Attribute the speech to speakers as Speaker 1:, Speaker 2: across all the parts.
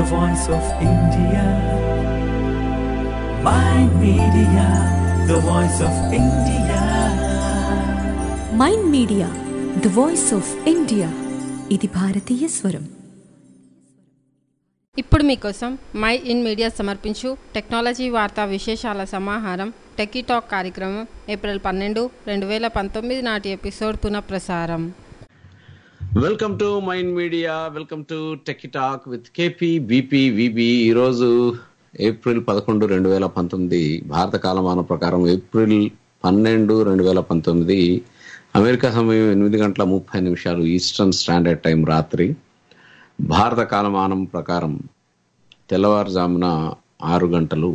Speaker 1: the voice of India. My media, the voice of India.
Speaker 2: Mind media the voice of India ఇది భారతీయ స్వరం
Speaker 3: ఇప్పుడు మీకోసం my in media సమర్పించు technology వార్తా విశేషాల సమాహారం టెకీ టాక్ కార్యక్రమం ఏప్రిల్ పన్నెండు రెండు వేల పంతొమ్మిది నాటి ఎపిసోడ్ పునఃప్రసారం
Speaker 4: welcome to mind media welcome to tech talk with KP BP VB ఈరోజు ఏప్రిల్ పదకొండు రెండు వేల పంతొమ్మిది భారత కాలమాన ప్రకారం ఏప్రిల్ పన్నెండు రెండు వేల పంతొమ్మిది అమెరికా సమయం ఎనిమిది గంటల ముప్పై నిమిషాలు ఈస్టర్న్ స్టాండర్డ్ టైం రాత్రి భారత కాలమానం ప్రకారం తెల్లవారుజామున ఆరు గంటలు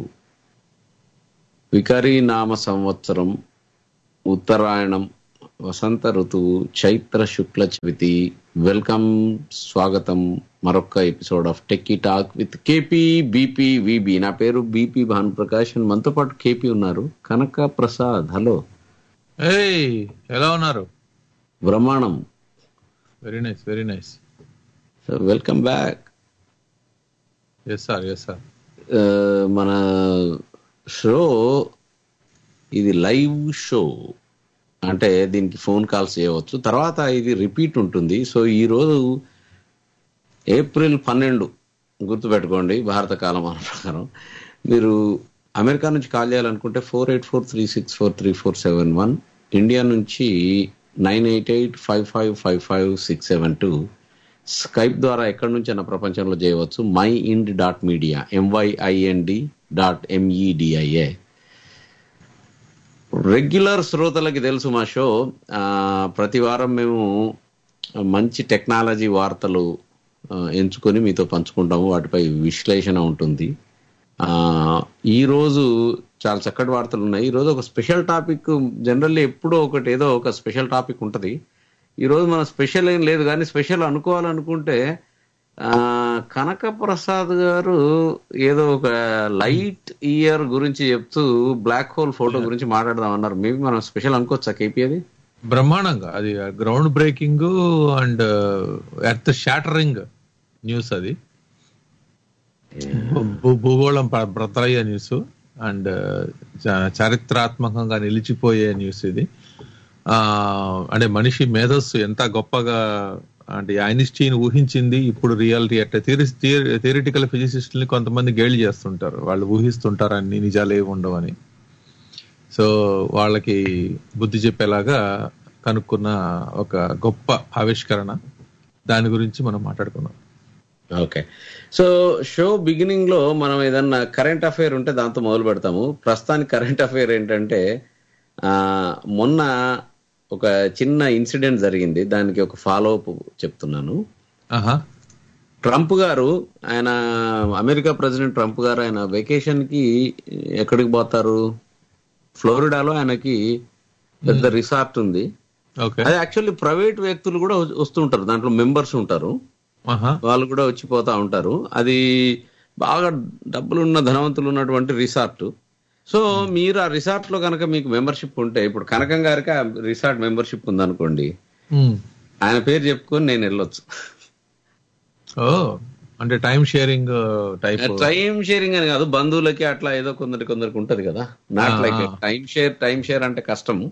Speaker 4: వికరీ నామ సంవత్సరం ఉత్తరాయణం వసంత ఋతువు చైత్ర శుక్ల చవితి వెల్కమ్ స్వాగతం మరొక episode of techie talk with KP BP VB నా పేరు బీపీ భాను ప్రకాష్ and మనతో పాటు కేపీ ఉన్నారు కనక ప్రసాద్ హలో
Speaker 5: ఏయ్ ఎలా ఉన్నారు
Speaker 4: బ్రహ్మాండం
Speaker 5: very nice very nice
Speaker 4: welcome back
Speaker 5: yes sir yes sir
Speaker 4: మన షో ఇది లైవ్ షో అంటే దీనికి ఫోన్ కాల్స్ చేయవచ్చు తర్వాత ఇది రిపీట్ ఉంటుంది సో ఈ రోజు ఏప్రిల్ పన్నెండు గుర్తుపెట్టుకోండి భారత కాలమాన ప్రకారం మీరు అమెరికా నుంచి కాల్ చేయాలనుకుంటే four eight four three six four three four seven one India నుంచి nine eight eight five five five five six seven two Skype ద్వారా ఎక్కడి నుంచి అయినా ప్రపంచంలో చేయవచ్చు my ind dot media M Y I N D dot M E D I A regular శ్రోతలకి తెలుసు మా షో ఆ, ప్రతి వారం మేము మంచి టెక్నాలజీ వార్తలు ఆ, ఎంచుకొని మీతో పంచుకుంటాము వాటిపై విశ్లేషణ ఉంటుంది ఆ ఈ రోజు చాలా చక్కటి వార్తలు ఉన్నాయి ఈ రోజు ఒక స్పెషల్ టాపిక్ జనరల్లీ ఎప్పుడో ఒకటి ఏదో ఒక స్పెషల్ టాపిక్ ఉంటది ఈ రోజు మన స్పెషల్ ఏం లేదు కానీ స్పెషల్ అనుకోవాలనుకుంటే ఆ కనక ప్రసాద్ గారు ఏదో ఒక లైట్ ఇయర్ గురించి చెప్తూ బ్లాక్ హోల్ ఫోటో గురించి మాట్లాడదాం అన్నారు మేబీ మనం స్పెషల్ అనుకోవచ్చా కేపీ అది
Speaker 5: బ్రహ్మాండంగా అది ground breaking and earth shattering news అది భూ- భూగోళం ప్ర- బ్రతలయ్యే న్యూస్ అండ్ చారిత్రాత్మకంగా నిలిచిపోయే న్యూస్ ఇది ఆ అంటే మనిషి మేధస్సు ఎంత గొప్పగా అంటే ఐన్స్టీన్ ఊహించింది ఇప్పుడు రియాలిటీ అట్లా థియరిటికల్ ఫిజిసిస్టుల్ని కొంతమంది గేలి చేస్తుంటారు వాళ్ళు ఊహిస్తుంటారు అన్ని నిజాలు ఏమి ఉండవని సో వాళ్ళకి బుద్ధి చెప్పేలాగా కనుక్కున్న ఒక గొప్ప ఆవిష్కరణ దాని గురించి మనం మాట్లాడుకున్నాం
Speaker 4: ఓకే సో షో బిగినింగ్ లో మనం ఏదన్నా కరెంట్ అఫైర్ ఉంటే దాంతో మొదలు పెడతాము ప్రస్తుతానికి కరెంట్ అఫైర్ ఏంటంటే ఆ మొన్న ఒక చిన్న ఇన్సిడెంట్ జరిగింది దానికి ఒక ఫాలో అప్ చెప్తున్నాను
Speaker 5: ఆహా
Speaker 4: ట్రంప్ గారు ఆయన అమెరికా ప్రెసిడెంట్ ట్రంప్ గారు ఆయన వెకేషన్ కి ఎక్కడికి పోతారు ఫ్లోరిడాలో ఆయనకి పెద్ద రిసార్ట్ ఉంది
Speaker 5: ఓకే
Speaker 4: అది యాక్చువల్లీ ప్రైవేట్ వ్యక్తులు కూడా వస్తూ- వస్తుంటారు దాంట్లో మెంబర్స్ ఉంటారు
Speaker 5: ఆహా
Speaker 4: వాళ్ళు కూడా వచ్చిపోతా ఉంటారు అది బాగా డబ్బులున్న ధనవంతులు ఉన్నటువంటి రిసార్ట్ సో మీరు ఆ రిసార్ట్ లో కనుక మీకు మెంబర్షిప్ ఉంటే ఇప్పుడు కనకం గారికి ఆ రిసార్ట్ మెంబర్షిప్ ఉందనుకోండి
Speaker 5: ఉమ్.
Speaker 4: ఆయన పేరు చెప్పుకొని నేను వెళ్ళొచ్చు
Speaker 5: ఓ అంటే time sharing type
Speaker 4: time sharing అని కాదు బంధువులకి అట్లా ఏదో కొందరి కొందరికి ఉంటది కదా not like time share time share అంటే కష్టము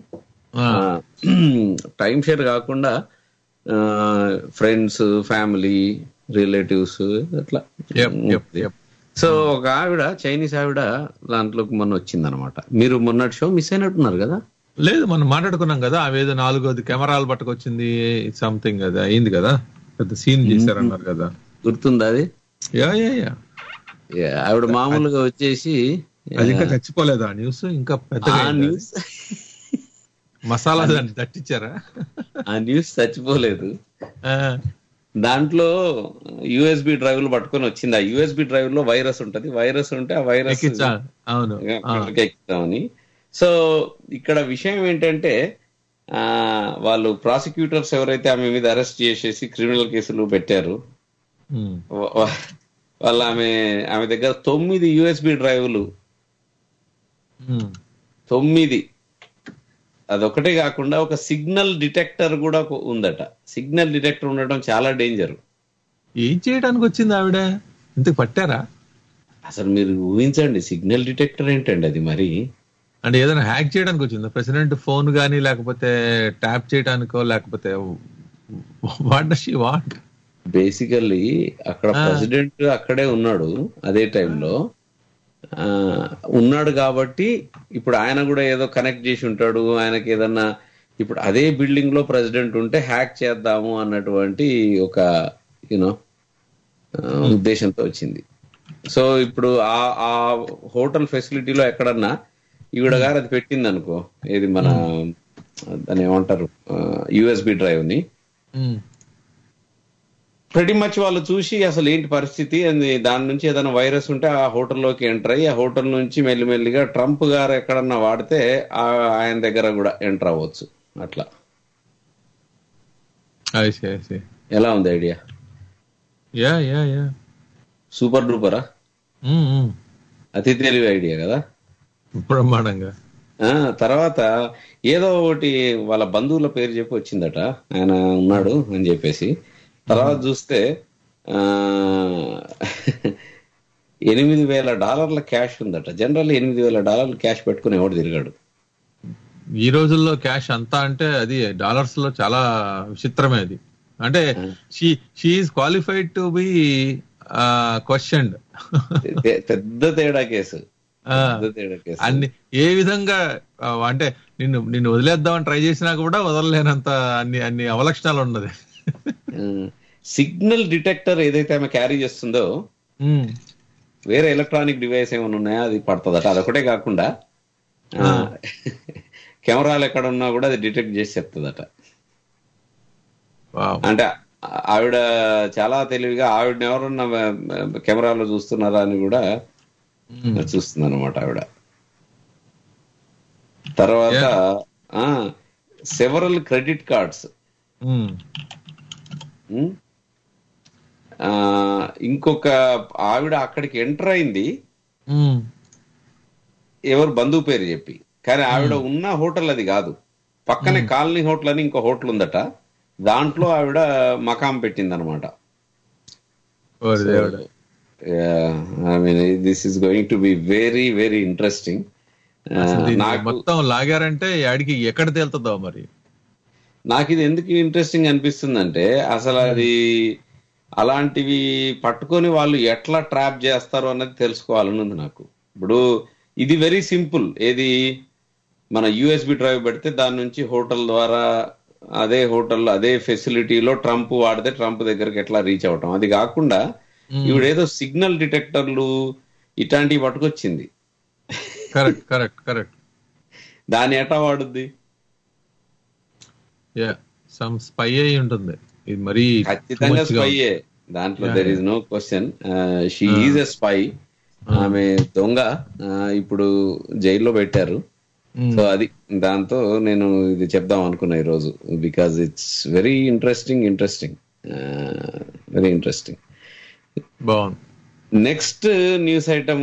Speaker 4: టైం షేర్ కాకుండా ఫ్రెండ్స్ ఫ్యామిలీ రిలేటివ్స్ అట్లా సో ఒక ఆవిడ చైనీస్ ఆవిడ దాంట్లోకి మొన్న వచ్చింది అనమాట మీరు మొన్నటి షో మిస్ అయినట్టున్నారు కదా
Speaker 5: లేదు మనం మాట్లాడుకున్నాం కదా అవేదో నాలుగోది కెమెరాలు పట్టుకొచ్చింది సంథింగ్ అది అయింది కదా పెద్ద సీన్ చేశారన్నారు కదా
Speaker 4: గుర్తుందా అది
Speaker 5: యా యా యా
Speaker 4: Yeah, ఆవిడ మామూలుగా వచ్చేసి
Speaker 5: అది ఇంకా చచ్చిపోలేదా న్యూస్ ఇంకా పెద్దగా
Speaker 4: ఆ
Speaker 5: అయిందా అది?
Speaker 4: న్యూస్
Speaker 5: మసాలా దాన్ని దట్టించారా
Speaker 4: ఆ న్యూస్ చచ్చిపోలేదు
Speaker 5: ఆ,
Speaker 4: దాంట్లో యూఎస్బి డ్రైవ్లు పట్టుకొని వచ్చింది ఆ యూఎస్బి డ్రైవ్ లో వైరస్ ఉంటది వైరస్ ఉంటే ఆ వైరస్
Speaker 5: ఎక్కించా అవును ఆ,
Speaker 4: ఎక్కుతామని సో ఇక్కడ విషయం ఏంటంటే ఆ వాళ్ళు ప్రాసిక్యూటర్స్ ఎవరైతే ఆమె మీద అరెస్ట్ చేసేసి క్రిమినల్ కేసులు పెట్టారు
Speaker 5: ఉమ్,
Speaker 4: వా- వా- వాళ్ళ ఆమె ఆమె దగ్గర తొమ్మిది యూఎస్బి డ్రైవ్లు
Speaker 5: ఉమ్.
Speaker 4: తొమ్మిది అదొకటే కాకుండా ఒక సిగ్నల్ డిటెక్టర్ కూడా ఉందట సిగ్నల్ డిటెక్టర్ ఉండటం చాలా డేంజర్
Speaker 5: ఏం చేయడానికి వచ్చింది ఆవిడ ఇంతకు పట్టారా
Speaker 4: అసలు మీరు ఊహించండి సిగ్నల్ డిటెక్టర్ ఏంటండి అది మరి
Speaker 5: అంటే ఏదైనా హ్యాక్ చేయడానికి వచ్చిందా ప్రెసిడెంట్ ఫోన్ కానీ లేకపోతే ట్యాప్ చేయడానికో లేకపోతే వాట్ షీ వాట్
Speaker 4: బేసికల్లీ అక్కడ ప్రెసిడెంట్ అక్కడే ఉన్నాడు అదే టైంలో ఆ, ఉన్నాడు కాబట్టి ఇప్పుడు ఆయన కూడా ఏదో కనెక్ట్ చేసి ఉంటాడు ఆయనకి ఏదన్నా ఇప్పుడు అదే బిల్డింగ్ లో ప్రెసిడెంట్ ఉంటే హ్యాక్ చేద్దాము అన్నటువంటి ఒక యూనో ఉద్దేశంతో వచ్చింది సో ఇప్పుడు ఆ ఆ హోటల్ ఫెసిలిటీలో ఎక్కడన్నా ఈవిడ గారు అది పెట్టింది అనుకో ఏది మన దాన్ని ఏమంటారు యుఎస్బి డ్రైవ్ ని ప్రతి మచ్ వాళ్ళు చూసి అసలు ఏంటి పరిస్థితి అని దాని నుంచి ఏదైనా వైరస్ ఉంటే ఆ హోటల్లోకి ఎంటర్ అయ్యి ఆ హోటల్ నుంచి మెల్లిమెల్లిగా ట్రంప్ గారు ఎక్కడన్నా వాడితే ఆ ఆయన దగ్గర కూడా ఎంటర్ అవ్వచ్చు అట్లా
Speaker 5: ఐసి ఐసి
Speaker 4: ఎలా ఉంది idea
Speaker 5: ya ya ya
Speaker 4: super డూపరా అతి తెలివి ఐడియా కదా
Speaker 5: బ్రహ్మాండంగా
Speaker 4: ఆ తర్వాత ఏదో ఒకటి వాళ్ళ బంధువుల పేరు చెప్పి వచ్చిందట ఆయన ఉన్నాడు అని చెప్పేసి తర్వాత చూస్తే ఆ ఎనిమిది వేల డాలర్ల క్యాష్ ఉందట జనరల్ ఎనిమిది వేల డాలర్ల క్యాష్ పెట్టుకుని ఎవడు తిరిగాడు
Speaker 5: ఈ రోజుల్లో క్యాష్ అంతా అంటే అది డాలర్స్ లో చాలా విచిత్రమే అది అంటే she she qualified to be question
Speaker 4: పె- పెద్ద తేడా కేసు పెద్ద తేడా కేసు
Speaker 5: అన్ని ఏ విధంగా ఆ, అంటే నిన్ను నిన్ను వదిలేద్దామని ట్రై చేసినా కూడా వదలలేనంత అన్ని అన్ని అవలక్షణాలు ఉన్నది
Speaker 4: సిగ్నల్ డిటెక్టర్ ఏదైతే ఆమె క్యారీ చేస్తుందో
Speaker 5: ఉమ్,
Speaker 4: వేరే ఎలక్ట్రానిక్ డివైస్ ఏమైనా ఉన్నాయా అది పడుతుందట అదొకటే కాకుండా ఆ, కెమెరాలు ఎక్కడ ఉన్నా కూడా అది డిటెక్ట్ చేసి చెప్తుందట
Speaker 5: వావ్.
Speaker 4: అంటే ఆ- ఆవిడ చాలా తెలివిగా ఆవిడ ఎవరన్నా కెమెరాలో చూస్తున్నారా అని కూడా
Speaker 5: ఉమ్,
Speaker 4: చూస్తుంది అనమాట ఆవిడ తర్వాత సెవరల్ క్రెడిట్ కార్డ్స్
Speaker 5: ఉమ్,
Speaker 4: ఇంకొక ఆవిడ అక్కడికి ఎంటర్ అయింది
Speaker 5: ఉమ్,
Speaker 4: ఎవరు బంధువు పేరు చెప్పి కానీ ఆవిడ ఉన్న హోటల్ అది కాదు పక్కనే కాలనీ హోటల్ అని ఇంకో హోటల్ ఉందట దాంట్లో ఆవిడ మకాం పెట్టింది అనమాట
Speaker 5: ఓరి దేవుడా.
Speaker 4: I mean this is going to be very very interesting
Speaker 5: అసలు దీన్ని
Speaker 4: నాకు
Speaker 5: మొత్తం లాగారంటే ఆడికి ఎక్కడ తేలుతుందో మరి
Speaker 4: నాకు ఇది ఎందుకు ఇంట్రెస్టింగ్ అనిపిస్తుందంటే అసలు అది అలాంటివి పట్టుకొని వాళ్ళు ఎట్లా ట్రాప్ చేస్తారు అన్నది తెలుసుకోవాలని ఉంది నాకు ఇప్పుడు ఇది వెరీ సింపుల్ ఏది మన యూఎస్బి డ్రైవ్ పెడితే దాని నుంచి హోటల్ ద్వారా అదే హోటల్ అదే ఫెసిలిటీలో ట్రంప్ వాడితే ట్రంప్ దగ్గరికి ఎట్లా రీచ్ అవటం అది కాకుండా ఇవిడేదో సిగ్నల్ డిటెక్టర్లు ఇట్లాంటివి పట్టుకొచ్చింది
Speaker 5: కరెక్ట్ కరెక్ట్ కరెక్ట్
Speaker 4: దాన్ని ఎట్లా వాడుద్ది
Speaker 5: యా సమ్ స్పై అయి ఉంటుంది ఇది మరీ
Speaker 4: ఖచ్చితంగా
Speaker 5: too much గా ఉంది.
Speaker 4: స్పైయే దాంట్లో there is no question she is a spy ఆమె దొంగ ఆ, ఇప్పుడు జైల్లో పెట్టారు
Speaker 5: Mm.
Speaker 4: సో అది దాంతో నేను ఇది చెప్దాం అనుకున్నా ఈరోజు because it's very interesting interesting very interesting
Speaker 5: బాగుంది
Speaker 4: next news item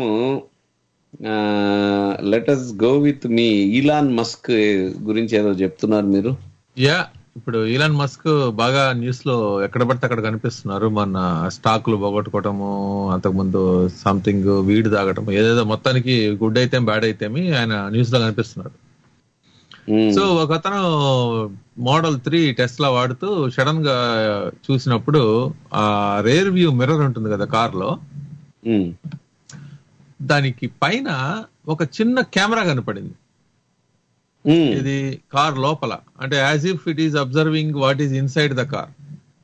Speaker 4: let us go with మీ ఈలాన్ మస్క్ గురించి ఏదో చెప్తున్నారు మీరు
Speaker 5: యా ఇప్పుడు ఈలాన్ మస్క్ బాగా న్యూస్ లో ఎక్కడ పడితే అక్కడ కనిపిస్తున్నారు మన స్టాక్లు పోగొట్టుకోవటము అంతకుముందు సంథింగ్ వీడి తాగటం ఏదేదో మొత్తానికి గుడ్ అయితే బ్యాడ్ అయితే ఆయన న్యూస్ లో కనిపిస్తున్నాడు
Speaker 4: Mm.
Speaker 5: సో ఒక అతను మోడల్ త్రీ టెస్లా వాడుతూ సడన్ గా చూసినప్పుడు ఆ రేర్ వ్యూ మిర్రర్ ఉంటుంది కదా కార్ లో
Speaker 4: Mm.
Speaker 5: దానికి పైన ఒక చిన్న కెమెరా కనపడింది
Speaker 4: Mm.
Speaker 5: ఇది కార్ లోపల అంటే as if it is observing what is inside the car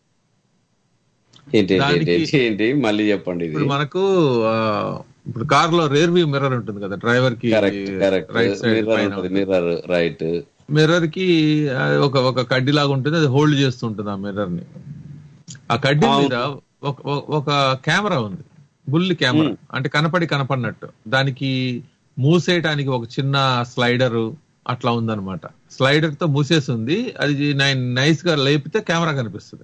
Speaker 4: ఏంటి ఏంటి,
Speaker 5: దానికి-
Speaker 4: ఏంటి ఏంటి మళ్ళీ చెప్పండి ఇది
Speaker 5: ఇప్పుడు మనకు ఆ, ఇప్పుడు కార్ లో రేర్ వ్యూ మిర్రర్ ఉంటుంది కదా డ్రైవర్ కి
Speaker 4: correct correct
Speaker 5: right side
Speaker 4: mirror
Speaker 5: పైన
Speaker 4: ఉంటుంది మిర్రర్ రైట్
Speaker 5: మిర్రర్ కి ఆ, ఒక ఒక కడ్డీ లాగా ఉంటుంది అది హోల్డ్ చేస్తుంటుంది ఆ మిర్రర్ ని ఆ కడ్డీ
Speaker 4: అవును.
Speaker 5: మీద ఒక ఒక- ఒక కెమెరా ఉంది బుల్లి కెమెరా అంటే కనపడి కనపడినట్టు దానికి మూసేయటానికి ఒక చిన్న స్లైడర్ అట్లా ఉందన్నమాట స్లైడర్ తో మూసేసి ఉంది అది నైస్ గా లేపితే కెమెరా కనిపిస్తుంది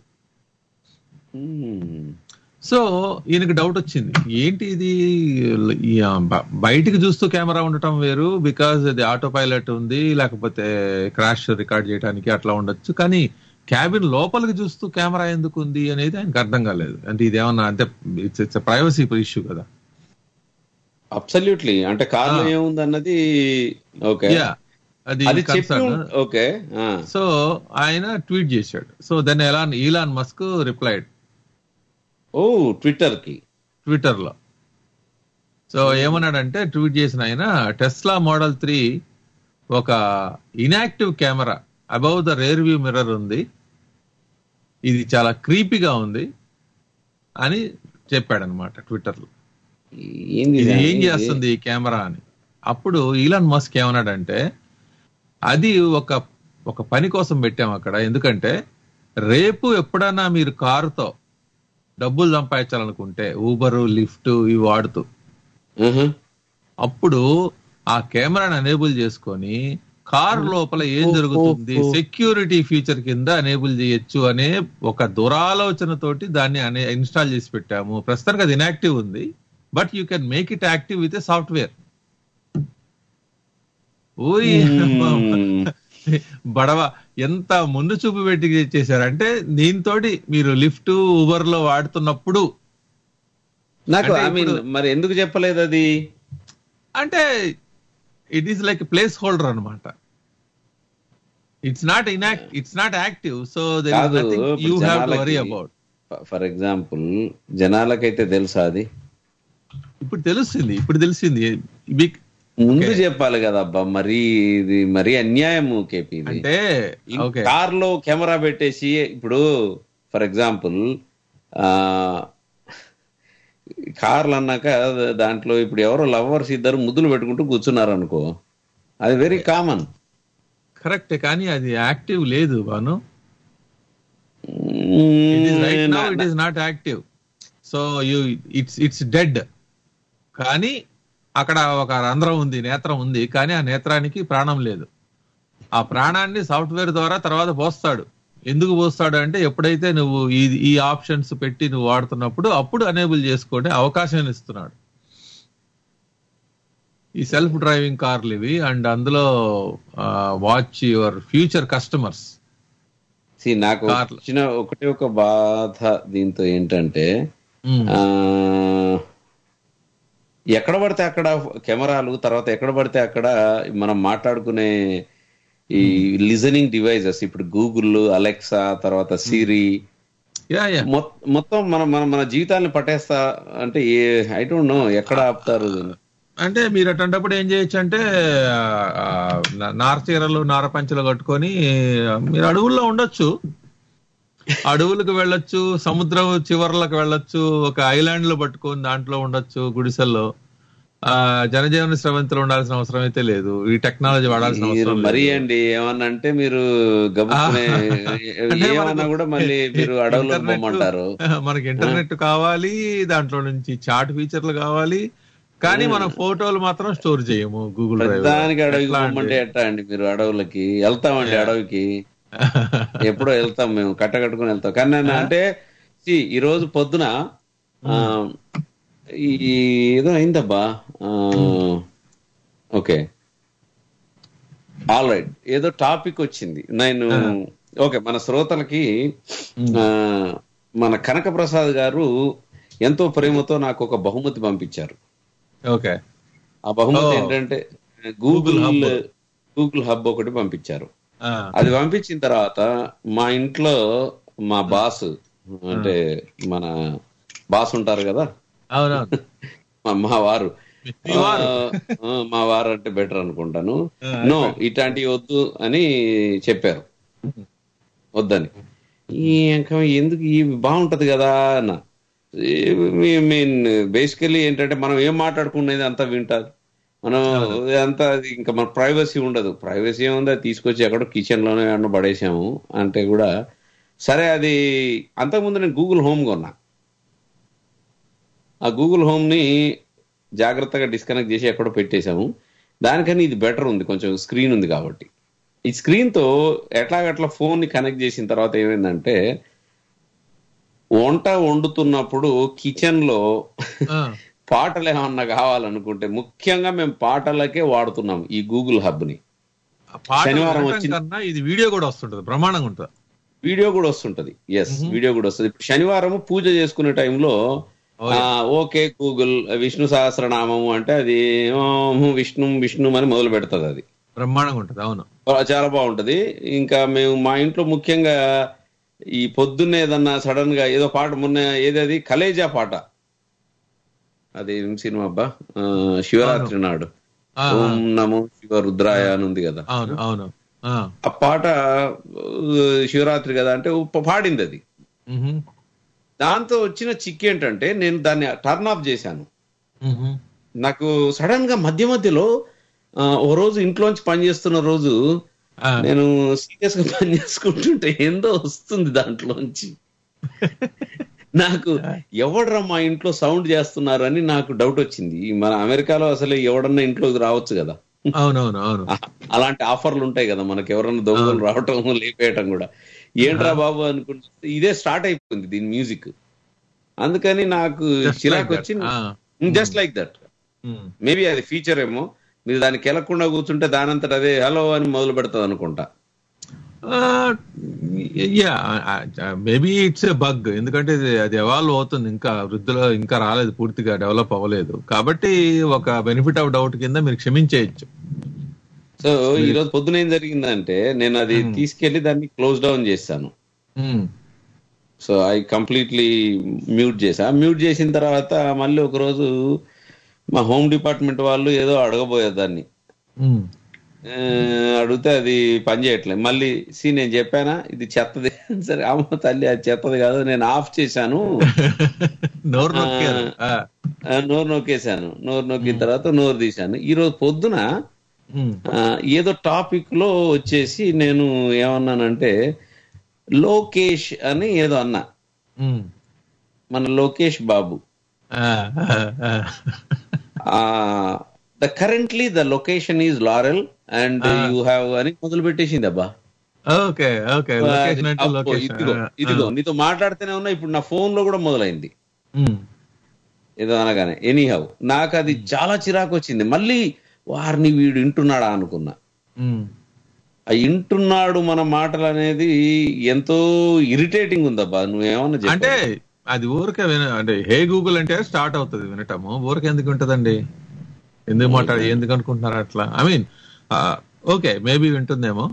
Speaker 5: సో ఈయనకి డౌట్ వచ్చింది ఏంటి ఇది ఈ, ఆ, బ- బయటికి చూస్తూ కెమెరా ఉండటం వేరు బికాజ్ అది ఆటో పైలట్ ఉంది లేకపోతే క్రాష్ రికార్డ్ చేయడానికి అట్లా ఉండొచ్చు కానీ క్యాబిన్ లోపలికి చూస్తూ కెమెరా ఎందుకు ఉంది అనేది ఆయనకు అర్థం కాలేదు అంటే ఇదేమన్నా అంటే ఇట్స్ ఇట్స్ ప్రైవసీ ఇష్యూ కదా
Speaker 4: అబ్సల్యూట్లీ అంటే కార్లో
Speaker 5: Ah.
Speaker 4: ఏముంది అన్నది ఓకే
Speaker 5: యా అది
Speaker 4: అది చెప్పి
Speaker 5: concern.
Speaker 4: ఓకే
Speaker 5: సో ఆయన ట్వీట్ చేశాడు so then Elon Elon Musk replied
Speaker 4: ఓ ట్విట్టర్ కి
Speaker 5: ట్విట్టర్ లో సో ఏమన్నాడంటే ట్వీట్ చేసిన ఆయన టెస్లా మోడల్ త్రీ ఒక inactive camera above the rear view mirror ఉంది ఇది చాలా క్రీపీగా ఉంది అని చెప్పాడనమాట ట్విట్టర్ లో
Speaker 4: ఏంది
Speaker 5: ఇది
Speaker 4: ఇది?
Speaker 5: ఏం చేస్తుంది ఈ కెమెరా అని అప్పుడు ఈలాన్ మస్క్ ఏమన్నాడంటే అది ఒక ఒక పని కోసం పెట్టాం అక్కడ ఎందుకంటే రేపు ఎప్పుడన్నా మీరు కారుతో డబ్బులు సంపాదించాలనుకుంటే ఊబరు లిఫ్ట్ ఇవి వాడుతూ
Speaker 4: ఆహా.
Speaker 5: అప్పుడు ఆ కెమెరాని అనేబుల్ చేసుకొని కార్ లోపల ఏం జరుగుతుంది సెక్యూరిటీ ఫీచర్ కింద అనేబుల్ చేయొచ్చు అనే ఒక దురాలోచనతోటి దాన్ని అనే ఇన్స్టాల్ చేసి పెట్టాము ప్రస్తుతానికి అది ఇన్యాక్టివ్ ఉంది but you can make it active with a software ఊరి
Speaker 4: Hmm.
Speaker 5: బడవ ఎంత ముందు చూపు పెట్టి చేశారంటే దీంతోటి మీరు లిఫ్ట్ ఊబర్ లో వాడుతున్నప్పుడు
Speaker 4: నాకు
Speaker 5: అంటే
Speaker 4: ఐ మీన్
Speaker 5: ఇప్పుడు-
Speaker 4: మరి ఎందుకు చెప్పలేదు అది
Speaker 5: అంటే it is like place holder అనమాట it's not inactive it's not active so there is
Speaker 4: కాదు
Speaker 5: నథింగ్
Speaker 4: ఇప్పుడు
Speaker 5: యూ హ్యావ్ టు
Speaker 4: జనాలకి-
Speaker 5: వరీ అబౌట్
Speaker 4: ఫర్ ఎగ్జాంపుల్ జనాలకైతే తెలుసా అది
Speaker 5: ఇప్పుడు తెలుస్తుంది ఇప్పుడు తెలిసింది బిగ్
Speaker 4: ముందు చెప్పాలి కదా అబ్బా మరి ఇది మరీ అన్యాయం కేపీ ఇది
Speaker 5: అంటే ఓకే
Speaker 4: కార్ లో కెమెరా పెట్టేసి ఇప్పుడు ఫర్ ఎగ్జాంపుల్ ఆ కార్లు అన్నాక దాంట్లో ఇప్పుడు ఎవరో లవర్స్ ఇద్దరు ముద్దులు పెట్టుకుంటూ కూర్చున్నారు అనుకో అది వెరీ కామన్
Speaker 5: కరెక్ట్ కానీ అది యాక్టివ్ లేదు బాను it is right now it is not active so you it's it's dead కానీ అక్కడ ఒక రంధ్రం ఉంది నేత్రం ఉంది కానీ ఆ నేత్రానికి ప్రాణం లేదు ఆ ప్రాణాన్ని సాఫ్ట్వేర్ ద్వారా తర్వాత పోస్తాడు ఎందుకు పోస్తాడు అంటే ఎప్పుడైతే నువ్వు ఈ ఈ ఆప్షన్స్ పెట్టి నువ్వు వాడుతున్నప్పుడు అప్పుడు అనేబుల్ చేసుకునే అవకాశాన్ని ఇస్తున్నాడు ఈ సెల్ఫ్ డ్రైవింగ్ కార్లు ఇవి అండ్ అందులో watch your future customers
Speaker 4: See, నాకు
Speaker 5: కార్లు.
Speaker 4: వచ్చిన ఒకటే ఒక బాధ దీంతో ఏంటంటే ఆ ఎక్కడ పడితే అక్కడ కెమెరాలు తర్వాత ఎక్కడ పడితే అక్కడ మనం మాట్లాడుకునే ఈ లిజనింగ్ డివైజెస్ ఇప్పుడు గూగుల్ అలెక్సా తర్వాత సిరి
Speaker 5: యా యా
Speaker 4: మొత్తం మన మన మన జీవితాన్ని పట్టేస్తా అంటే ఏ ఐ డోంట్ నో ఎక్కడ ఆపుతారు దీన్ని?
Speaker 5: అంటే మీరు అటువంటిప్పుడు ఏం చేయొచ్చు అంటే ఆ, ఆ, నా- నార చీరలు నార పంచలు కట్టుకొని మీరు అడవుల్లో ఉండొచ్చు అడవులకు వెళ్ళొచ్చు సముద్రం చివర్లకు వెళ్ళొచ్చు ఒక ఐలాండ్ లో పట్టుకొని దాంట్లో ఉండొచ్చు గుడిసెల్లో ఆ జనజీవన స్రవంతిలో ఉండాల్సిన అవసరం అయితే లేదు ఈ టెక్నాలజీ వాడాల్సిన
Speaker 4: మీరు
Speaker 5: అవసరం
Speaker 4: మరీ
Speaker 5: లేదు
Speaker 4: అండి ఏమన్నా అంటే మీరు గబుక్కునే
Speaker 5: అంటే
Speaker 4: ఏమన్నా
Speaker 5: మనకు
Speaker 4: కూడా మళ్ళీ మీరు అడవులో
Speaker 5: ఇంటర్నెట్-
Speaker 4: పొమ్మంటారు
Speaker 5: మనకి ఇంటర్నెట్ కావాలి దాంట్లో నుంచి చాట్ ఫీచర్లు కావాలి కానీ మనం ఫోటోలు మాత్రం స్టోర్ చేయము గూగుల్ డ్రైవ్
Speaker 4: దానికి అడవికి పొమ్మంటే ఎట్టా అండి మీరు అడవులకి వెళ్తామండి అడవికి ఎప్పుడో వెళ్తాం మేము కట్ట కట్టుకుని వెళ్తాం కానీ నేను అంటే see, ఈ రోజు పొద్దున ఆ, ఈ ఏదో అయిందబ్బా ఓకే ఆల్ రైట్ ఏదో టాపిక్ వచ్చింది నేను ఓకే మన శ్రోతలకి ఆ, మన కనక ప్రసాద్ గారు ఎంతో ప్రేమతో నాకు ఒక బహుమతి పంపించారు
Speaker 5: ఓకే
Speaker 4: ఆ బహుమతి
Speaker 5: Oh.
Speaker 4: ఏంటంటే గూగుల్
Speaker 5: Hub.
Speaker 4: గూగుల్ హబ్ ఒకటి పంపించారు అది పంపించిన తర్వాత మా ఇంట్లో మా బాస్ అంటే మన బాస్ ఉంటారు కదా
Speaker 5: అవునవును
Speaker 4: మా- మా వారు
Speaker 5: మీ వారు.
Speaker 4: ఆ, ఆ, మా వారు అంటే బెటర్ అనుకుంటాను నో ఇట్లాంటివి వద్దు అని చెప్పారు వద్దని ఈ ఇంకా ఎందుకు ఇవి బాగుంటది కదా అన్న మీన్ బేసికలీ ఏంటంటే మనం ఏం మాట్లాడుకునేది అంతా వింటారు మనం అంతా అది ఇంకా మన ప్రైవసీ ఉండదు ప్రైవసీ ఏముంది అది తీసుకొచ్చి ఎక్కడో కిచెన్ లోనే అన్న పడేసాము అంటే కూడా సరే అది అంతకుముందు నేను గూగుల్ హోమ్ కొన్నా ఆ గూగుల్ హోమ్ ని జాగ్రత్తగా డిస్కనెక్ట్ చేసి ఎక్కడో పెట్టేశాము దానికని ఇది బెటర్ ఉంది కొంచెం స్క్రీన్ ఉంది కాబట్టి ఈ స్క్రీన్ తో ఎట్లాగట్లా ఫోన్ ని కనెక్ట్ చేసిన తర్వాత ఏమైందంటే వంట వండుతున్నప్పుడు కిచెన్ లో
Speaker 5: ఆ,
Speaker 4: పాటలు ఏమన్నా కావాలనుకుంటే ముఖ్యంగా మేము పాటలకే వాడుతున్నాం ఈ గూగుల్ హబ్ ని
Speaker 5: ఆ పాటలు
Speaker 4: శనివారం
Speaker 5: వినటం
Speaker 4: వచ్చింది.
Speaker 5: కన్నా ఇది వీడియో కూడా వస్తుంటది బ్రహ్మాండంగా ఉంటుంది
Speaker 4: వీడియో కూడా వస్తుంటది ఎస్ వీడియో కూడా వస్తుంది ఇప్పుడు శనివారం పూజ చేసుకునే టైంలో
Speaker 5: Oh,
Speaker 4: ఆ, ఓకే గూగుల్ విష్ణు సహస్రనామము అంటే అది ఓం విష్ణు విష్ణు అని మొదలు పెడుతుంది అది
Speaker 5: బ్రహ్మాండంగా ఉంటుంది అవును
Speaker 4: చాలా బాగుంటది ఇంకా మేము మా ఇంట్లో ముఖ్యంగా ఈ పొద్దున్నే ఏదన్నా సడన్ గా ఏదో పాట మొన్న ఏదది కలేజా పాట అది ఏం సినిమా అబ్బా ఆ, శివరాత్రి నాడు
Speaker 5: ఆ,
Speaker 4: ఓం నమో శివ రుద్రాయ అని ఉంది కదా
Speaker 5: అవును అవును ఆ,
Speaker 4: ఆ పాట ఆ, శివరాత్రి కదా అంటే ఉప్ప- పాడింది అది
Speaker 5: మ్హూ,
Speaker 4: దాంతో వచ్చిన చిక్ ఏంటంటే నేను దాన్ని టర్న్ ఆఫ్ చేశాను
Speaker 5: మ్హూ.
Speaker 4: నాకు సడన్ గా మధ్య మధ్యలో ఆ, ఓ రోజు ఇంట్లోంచి పని చేస్తున్న రోజు
Speaker 5: ఆ,
Speaker 4: నేను సీరియస్ గా పని చేసుకుంటుంటే ఏందో వస్తుంది దాంట్లోంచి నాకు ఎవడరా మా ఇంట్లో సౌండ్ చేస్తున్నారు అని నాకు డౌట్ వచ్చింది ఈ మన అమెరికాలో అసలు ఎవడన్నా ఇంట్లోకి రావచ్చు కదా
Speaker 5: అవునవును అవును
Speaker 4: ఆ- అలాంటి ఆఫర్లు ఉంటాయి కదా మనకి ఎవరన్నా దొంగలు రావటం లేపేయటం కూడా ఏంట్రా బాబు అనుకుంటే ఇదే స్టార్ట్ అయిపోయింది దీని మ్యూజిక్ అందుకని నాకు
Speaker 5: Just
Speaker 4: చిరాకు
Speaker 5: like that.
Speaker 4: వచ్చింది
Speaker 5: ఆ.
Speaker 4: Just like that
Speaker 5: hmm.
Speaker 4: Maybe అది ఫీచర్ ఏమో మీరు దానికి వెళ్ళకుండా కూర్చుంటే దానంతట అదే హలో అని మొదలు పెడతాది అనుకుంటా
Speaker 5: ya maybe it's a bug ఎందుకంటే ఇది- అది ఎవాల్వ్ అవుతుంది ఇంకా వృద్ధిలో ఇంకా రాలేదు పూర్తిగా డెవలప్ అవ్వలేదు కాబట్టి ఒక బెనిఫిట్ ఆఫ్ డౌట్ కింద మీరు క్షమించేయచ్చు
Speaker 4: సో ఈ రోజు పొద్దున ఏం జరిగిందంటే నేను అది తీసుకెళ్లి దాన్ని క్లోజ్ డౌన్ చేశాను
Speaker 5: hmm,
Speaker 4: so I completely mute చేసా మ్యూట్ చేసిన తర్వాత మళ్ళీ ఒక రోజు మా హోమ్ డిపార్ట్మెంట్ వాళ్ళు ఏదో అడగబోయారు దాన్ని
Speaker 5: మ్.
Speaker 4: ఆ, అడిగితే అది పని చేయట్లేదు మళ్ళీ సి నేను చెప్పానా ఇది చెత్తది సరే అమ్మ తల్లి అది చెత్తది కాదు నేను ఆఫ్ చేశాను
Speaker 5: నోరు నొక్కారు ఆ,
Speaker 4: ఆ, నోరు నొక్కేశాను నోరు నొక్కిన తర్వాత నోరు తీశాను ఈ రోజు పొద్దున
Speaker 5: మ్,
Speaker 4: ఆ, ఏదో టాపిక్ లో వచ్చేసి నేను ఏమన్నానంటే లోకేష్ అని ఏదో అన్నా
Speaker 5: మ్.
Speaker 4: మన లోకేష్ బాబు
Speaker 5: ఆ, ఆ, ఆ.
Speaker 4: The currently the location is Laurel and you have అని మొదలు పెట్టేసింది అబ్బా
Speaker 5: ఓకే ఓకే లొకేషన్ అంటే
Speaker 4: అబ్బో,
Speaker 5: లొకేషన్
Speaker 4: ఇదిగో ఇదిగో నీతో మాట్లాడుతూనే ఉన్నా ఇప్పుడు నా ఫోన్ లో కూడా మొదలైంది
Speaker 5: మ్,
Speaker 4: ఏదో అనగానే ఎనీ హౌ నాకు అది చాలా చిరాకు వచ్చింది మళ్ళీ వారిని వీడు వింటున్నాడా అనుకున్నా
Speaker 5: మ్.
Speaker 4: ఆ వింటున్నాడు మన మాటలు అనేది ఎంతో ఇరిటేటింగ్ ఉందబ్బా నువ్వేమన్నా చెప్పు.
Speaker 5: అంటే అది ఊరికే విన అంటే హే గూగుల్ అంటే స్టార్ట్ అవుతుంది వినటము ఊరికే ఎందుకు ఉంటదండి ఎందుకు మాట్లాడి ఎందుకు అనుకుంటున్నారు అట్లా ఐ మీన్ ఓకే మేబీ వింటుందేమో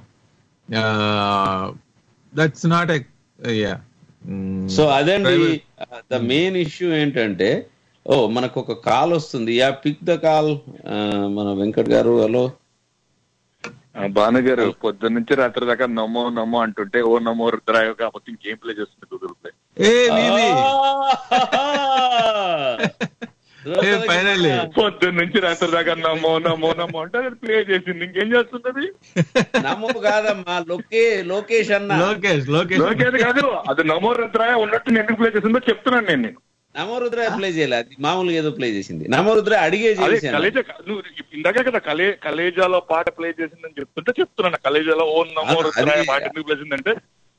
Speaker 5: దట్స్ నాట్ యా
Speaker 4: సో అదండి ద మెయిన్ ఇష్యూ ఏంటంటే ఓ మనకు ఒక కాల్ వస్తుంది యా పిక్ ద కాల్ మన వెంకట్ గారు హలో
Speaker 6: ఆ, భాను గారు పొద్దున్న నుంచి రాత్రి దాకా నమో నమో అంటుంటే ఓ నమో రుద్రాయ కాబట్టి ఇంకేం ప్లే చేస్తుంది గూగుల్ ప్లే
Speaker 5: ఏ వివి ఏ ఫైనల్లీ
Speaker 6: పొద్దున్న నుంచి రాత్రి దాకా నమో నమో నమో అంటే అది ప్లే చేసింది ఇంకేం చేస్తున్నది
Speaker 4: నమో కాదమ్మా లోకే లోకేష్ అన్న
Speaker 5: లోకేష్ లోకేష్
Speaker 6: లోకేది కాదు అది నమో రుద్రాయ ఉన్నట్టు నేను ఎందుకు ప్లే చేసిందో చెప్తున్నాను నేను నీకు.
Speaker 4: నమో రుద్ర ప్లే చేయలే అది మామూలుగా ఏదో ప్లే చేసింది నమో రుద్ర అడిగే
Speaker 6: అదే
Speaker 4: చేశాను
Speaker 6: కలేజ నువ్వు ఇందాక కదా కలే కలేజాలో పాట ప్లే చేసిందని చెప్తుంటే చెప్తున్నాను కలేజాలో ఓ నమో
Speaker 4: అది-
Speaker 6: రుద్రాయ
Speaker 4: అది-
Speaker 6: పాట ఎందుకు ప్లే చేసిందంటే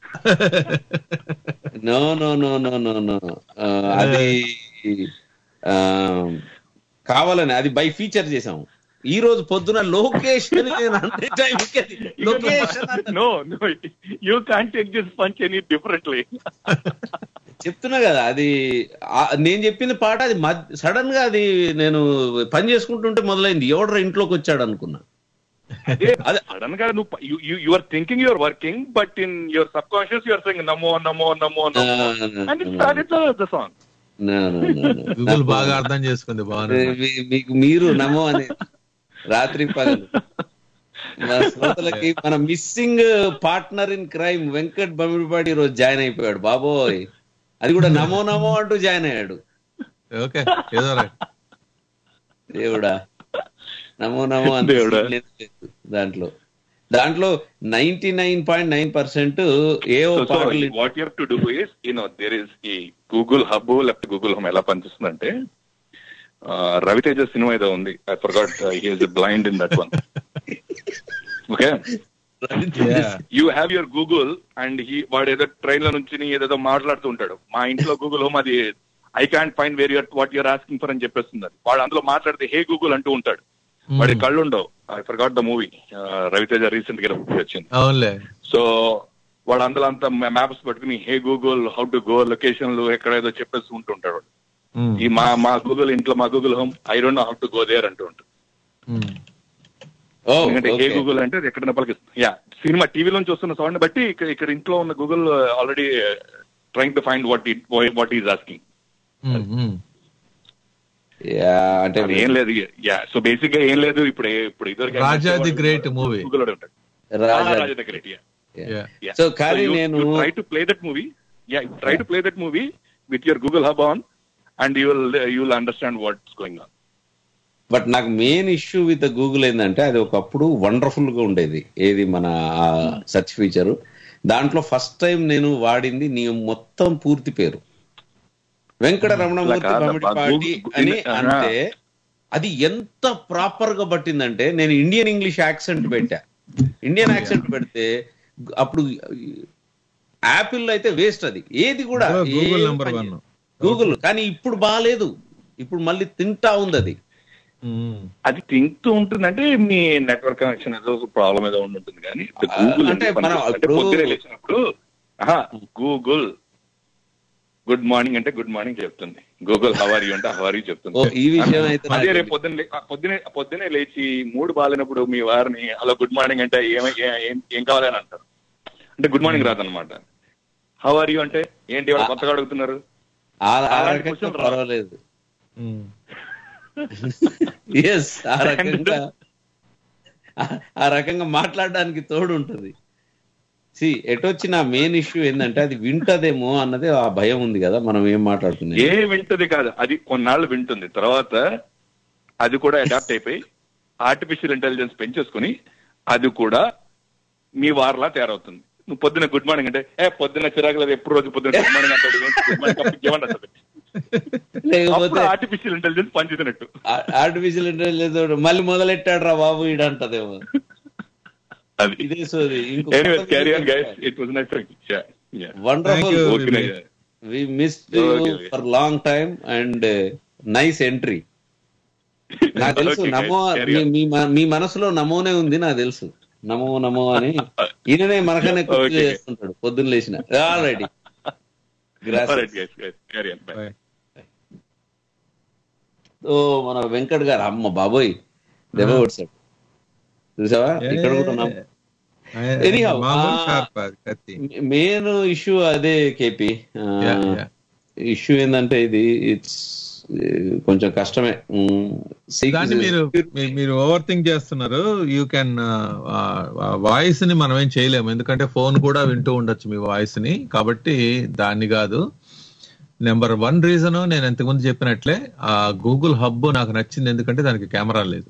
Speaker 4: no no no no no no అది ఆ, కావాలని అది బై ఫీచర్ చేసాము ఈ రోజు పొద్దున లోకేష్ అని నేను అనే టైంకి అది లొకేషన్ అన్న-
Speaker 6: no no you can't take this punch any differently
Speaker 4: చెప్తున్నా కదా అది ఆ- నేను చెప్పిన పాట అది సడన్ గా అది నేను పని చేసుకుంటుంటే మొదలైంది ఎవడరా ఇంట్లోకి వచ్చాడు అనుకున్నా
Speaker 6: అదే సడన్ గా నువ్వు you are thinking your working but in your subconscious your saying Namo Namo Namo Namo and it started the song
Speaker 4: No, no, no, no.
Speaker 5: Google బాగా అర్థం చేసుకుంది బాగుంది
Speaker 4: మీ- మీకు మీరు నమో అని రాత్రి పగలు మన శ్రోతలకి మన missing partner in crime Venkat Bamidipati రోజు జాయిన్ అయిపోయాడు బాబోయ్ అది కూడా నమో నమో అంటూ జాయిన్ అయ్యాడు
Speaker 5: ఓకే ఏదో రా.
Speaker 4: దేవుడా నమో నమో అంత
Speaker 6: దేవుడా.
Speaker 4: scene లేదు లేదు దాంట్లో దాంట్లో ninety nine point nine percent ఏవో పాటలు
Speaker 6: what you to do is you know there is ఈ గూగుల్ హబ్ లేకపోతే గూగుల్ హోమ్ ఎలా పనిచేస్తుందంటే ఆ, రవితేజ సినిమా ఏదో ఉంది I forgot he is blind in that one okay
Speaker 5: Yeah.
Speaker 6: You have your Google and he వాడు ఏదో ట్రైన్ లో నుంచి ఏదేదో మాట్లాడుతూ ఉంటాడు మా ఇంట్లో గూగుల్ హోమ్ అది I can't find where you're what you're asking for అని చెప్పేస్తుంది అది వాడు అందులో మాట్లాడితే హే గూగుల్ అంటూ ఉంటాడు వాడి కళ్ళు ఉండవు I forgot the movie Ravi Teja recent గా movie వచ్చింది
Speaker 5: అవునులే
Speaker 6: సో వాడు అందులో అంత మ్యాప్స్ పట్టుకుని hey Google how to go లొకేషన్లు ఎక్కడ ఏదో చెప్పేసి ఉంటుంటాడు వాడు.
Speaker 5: ఉమ్,
Speaker 6: ఈ మా మా గూగుల్ ఇంట్లో మా Google home I don't know how to go there అంటూ ఉంటాడు
Speaker 5: ఉమ్.
Speaker 4: ఓ
Speaker 6: ఎందుకంటే హే
Speaker 4: ఓకే
Speaker 6: గూగుల్ అంటే అది ఎక్కడైనా పలికిస్తుంది యా సినిమా టీవీలోంచి వస్తున్న సౌండ్ బట్టి ఇక్కడ ఇక్కడ ఇంట్లో ఉన్న Google already trying to find what what is asking
Speaker 5: um, um.
Speaker 4: Yeah, అంటే
Speaker 6: అది ఏం లేదు యా సో బేసిక్ గా ఏం లేదు ఇప్పుడు ఇప్పుడు ఇద్దరు
Speaker 5: Raja the Great movie
Speaker 6: Google ఉంటాడు
Speaker 4: Raja
Speaker 6: Raja the Great yeah
Speaker 5: Yeah.
Speaker 4: So కానీ నేను
Speaker 6: try to play that movie yeah try to play that movie with your Google hub on and you will you will understand what's going on
Speaker 4: but నాకు main issue with Google ఏంటంటే అది ఒకప్పుడు wonderful గా ఉండేది ఏది మన search feature దాంట్లో first time నేను వాడింది నీ మొత్తం పూర్తి పేరు వెంకట రమణమూర్తి
Speaker 6: కాదబ్బా,
Speaker 4: బమిడిపాటి
Speaker 6: Google-
Speaker 4: అని
Speaker 6: ఆహా.
Speaker 4: అంటే అది ఎంత ప్రాపర్ గా పట్టిందంటే నేను ఇండియన్ ఇంగ్లీష్ యాక్సెంట్ పెట్టా ఇండియన్ యాక్సెంట్ పెడితే అప్పుడు యాపిల్ అయితే వేస్ట్ అది ఏది కూడా
Speaker 5: గూగుల్
Speaker 4: ఏ
Speaker 5: నెంబర్
Speaker 4: పని
Speaker 5: వన్
Speaker 4: చేయదు. గూగుల్ కానీ ఇప్పుడు బాగాలేదు ఇప్పుడు మళ్ళీ తింటా ఉంది అది
Speaker 5: ఉమ్.
Speaker 6: అది తింటూ ఉంటుందంటే మీ నెట్వర్క్ కనెక్షన్ ఏదో ప్రాబ్లం ఏదో ఉండి ఉంటుంది కానీ గూగుల్
Speaker 4: అంటే మనం ఇప్పుడు-
Speaker 6: పొద్దునే లేచినప్పుడు గూగుల్ గుడ్ మార్నింగ్ అంటే గుడ్ మార్నింగ్ చెప్తుంది గూగుల్ హవారీ అంటే హవారీ చెప్తుంది
Speaker 4: ఓ, ఈ విషయం అయితే
Speaker 6: అదే
Speaker 4: నాకు
Speaker 6: రేపు పొద్దున్న లే- పొద్దునే పొద్దునే లేచి మూడు బాగాలేనప్పుడు మీ వారిని హలో గుడ్ మార్నింగ్ అంటే ఏమై ఏ- ఏం- ఏం కావాలి అని అంటారు అంటే గుడ్ మార్నింగ్ రాదనమాట హౌ ఆర్ యూ అంటే ఏంటి వాళ్ళు కొత్తగా అడుగుతున్నారు
Speaker 4: ఆ ఆ
Speaker 6: అలాంటి
Speaker 4: రకంగా
Speaker 6: question రాదు.
Speaker 4: పర్వాలేదు
Speaker 5: ఉమ్.
Speaker 4: ఎస్ ఆ రకంగా ఆ- ఆ రకంగా మాట్లాడడానికి తోడు ఉంటుంది సి ఎటొచ్చిన మెయిన్ ఇష్యూ ఏంటంటే అది వింటదేమో అన్నది ఆ భయం ఉంది కదా మనం ఏం మాట్లాడుతున్నాం
Speaker 6: ఏ వింటది కాదు అది కొన్నాళ్ళు వింటుంది తర్వాత అది కూడా అడాప్ట్ అయిపోయి ఆర్టిఫిషియల్ ఇంటెలిజెన్స్ పెంచేసుకుని అది కూడా మీ వారిలా తయారవుతుంది నువ్వు పొద్దున గుడ్ మార్నింగ్ అంటే ఏ పొద్దున చిరాకు లేదు ఎప్పుడు రోజు పొద్దున గుడ్ మార్నింగ్ అంటాడు గుడ్ మార్నింగ్ అప్పుడు ఏమన్నా అసలు
Speaker 4: లేకపోతే
Speaker 6: అప్పుడు ఆర్టిఫిషియల్ ఇంటెలిజెన్స్ పనిచేసినట్టు
Speaker 4: ఆర్టిఫిషియల్ ఇంటెలిజెన్స్ మళ్ళీ మొదలెట్టాడు రా బాబు ఈడంటదేమో
Speaker 6: అది
Speaker 4: ఇదే సోది ఇంకో
Speaker 6: anyway carry on guys it was nice
Speaker 5: Thank
Speaker 4: wonderful
Speaker 5: you.
Speaker 6: Okay
Speaker 4: we missed
Speaker 6: Okay.
Speaker 4: For long time and nice entry నాకు తెలుసు
Speaker 6: Okay, guys,
Speaker 4: నమో
Speaker 6: carry on.
Speaker 4: మీ- మీ మ- మీ మనసులో నమోనే ఉంది నాకు తెలుసు నమో నమో అని ఈయననే మనకనే కుర్చీ
Speaker 6: Okay.
Speaker 4: చేస్తుంటాడు పొద్దున్న లేచిన already
Speaker 6: Alright, guys, guys, carry on. Bye.
Speaker 5: Bye.
Speaker 4: ఓ మన వెంకట్ గారు అమ్మ బాబోయ్ దెబ్బ కొట్టాడు చూసావా ఇక్కడ కూడా నమ్మ Anyhow,
Speaker 5: మామూలు
Speaker 4: ఆ-
Speaker 5: షార్ప్ అది కత్తి
Speaker 4: మెయిన్ ఇష్యూ అదే కేపీ
Speaker 5: Yeah, yeah.
Speaker 4: ఇష్యూ ఏంటంటే ఇది ఇట్స్ కొంచెం కష్టమే ఉమ్, seek-
Speaker 5: దాన్ని మీరు మీ- మీరు ఓవర్ థింక్ చేస్తున్నారు యూ కెన్ వాయిస్ ని మనం ఏం చేయలేము ఎందుకంటే ఫోన్ కూడా వింటూ ఉండొచ్చు మీ వాయిస్ ని కాబట్టి దాన్ని కాదు నెంబర్ వన్ రీజన్ నేను ఇంతకుముందు చెప్పినట్లే ఆ గూగుల్ హబ్ నాకు నచ్చింది ఎందుకంటే దానికి కెమెరా లేదు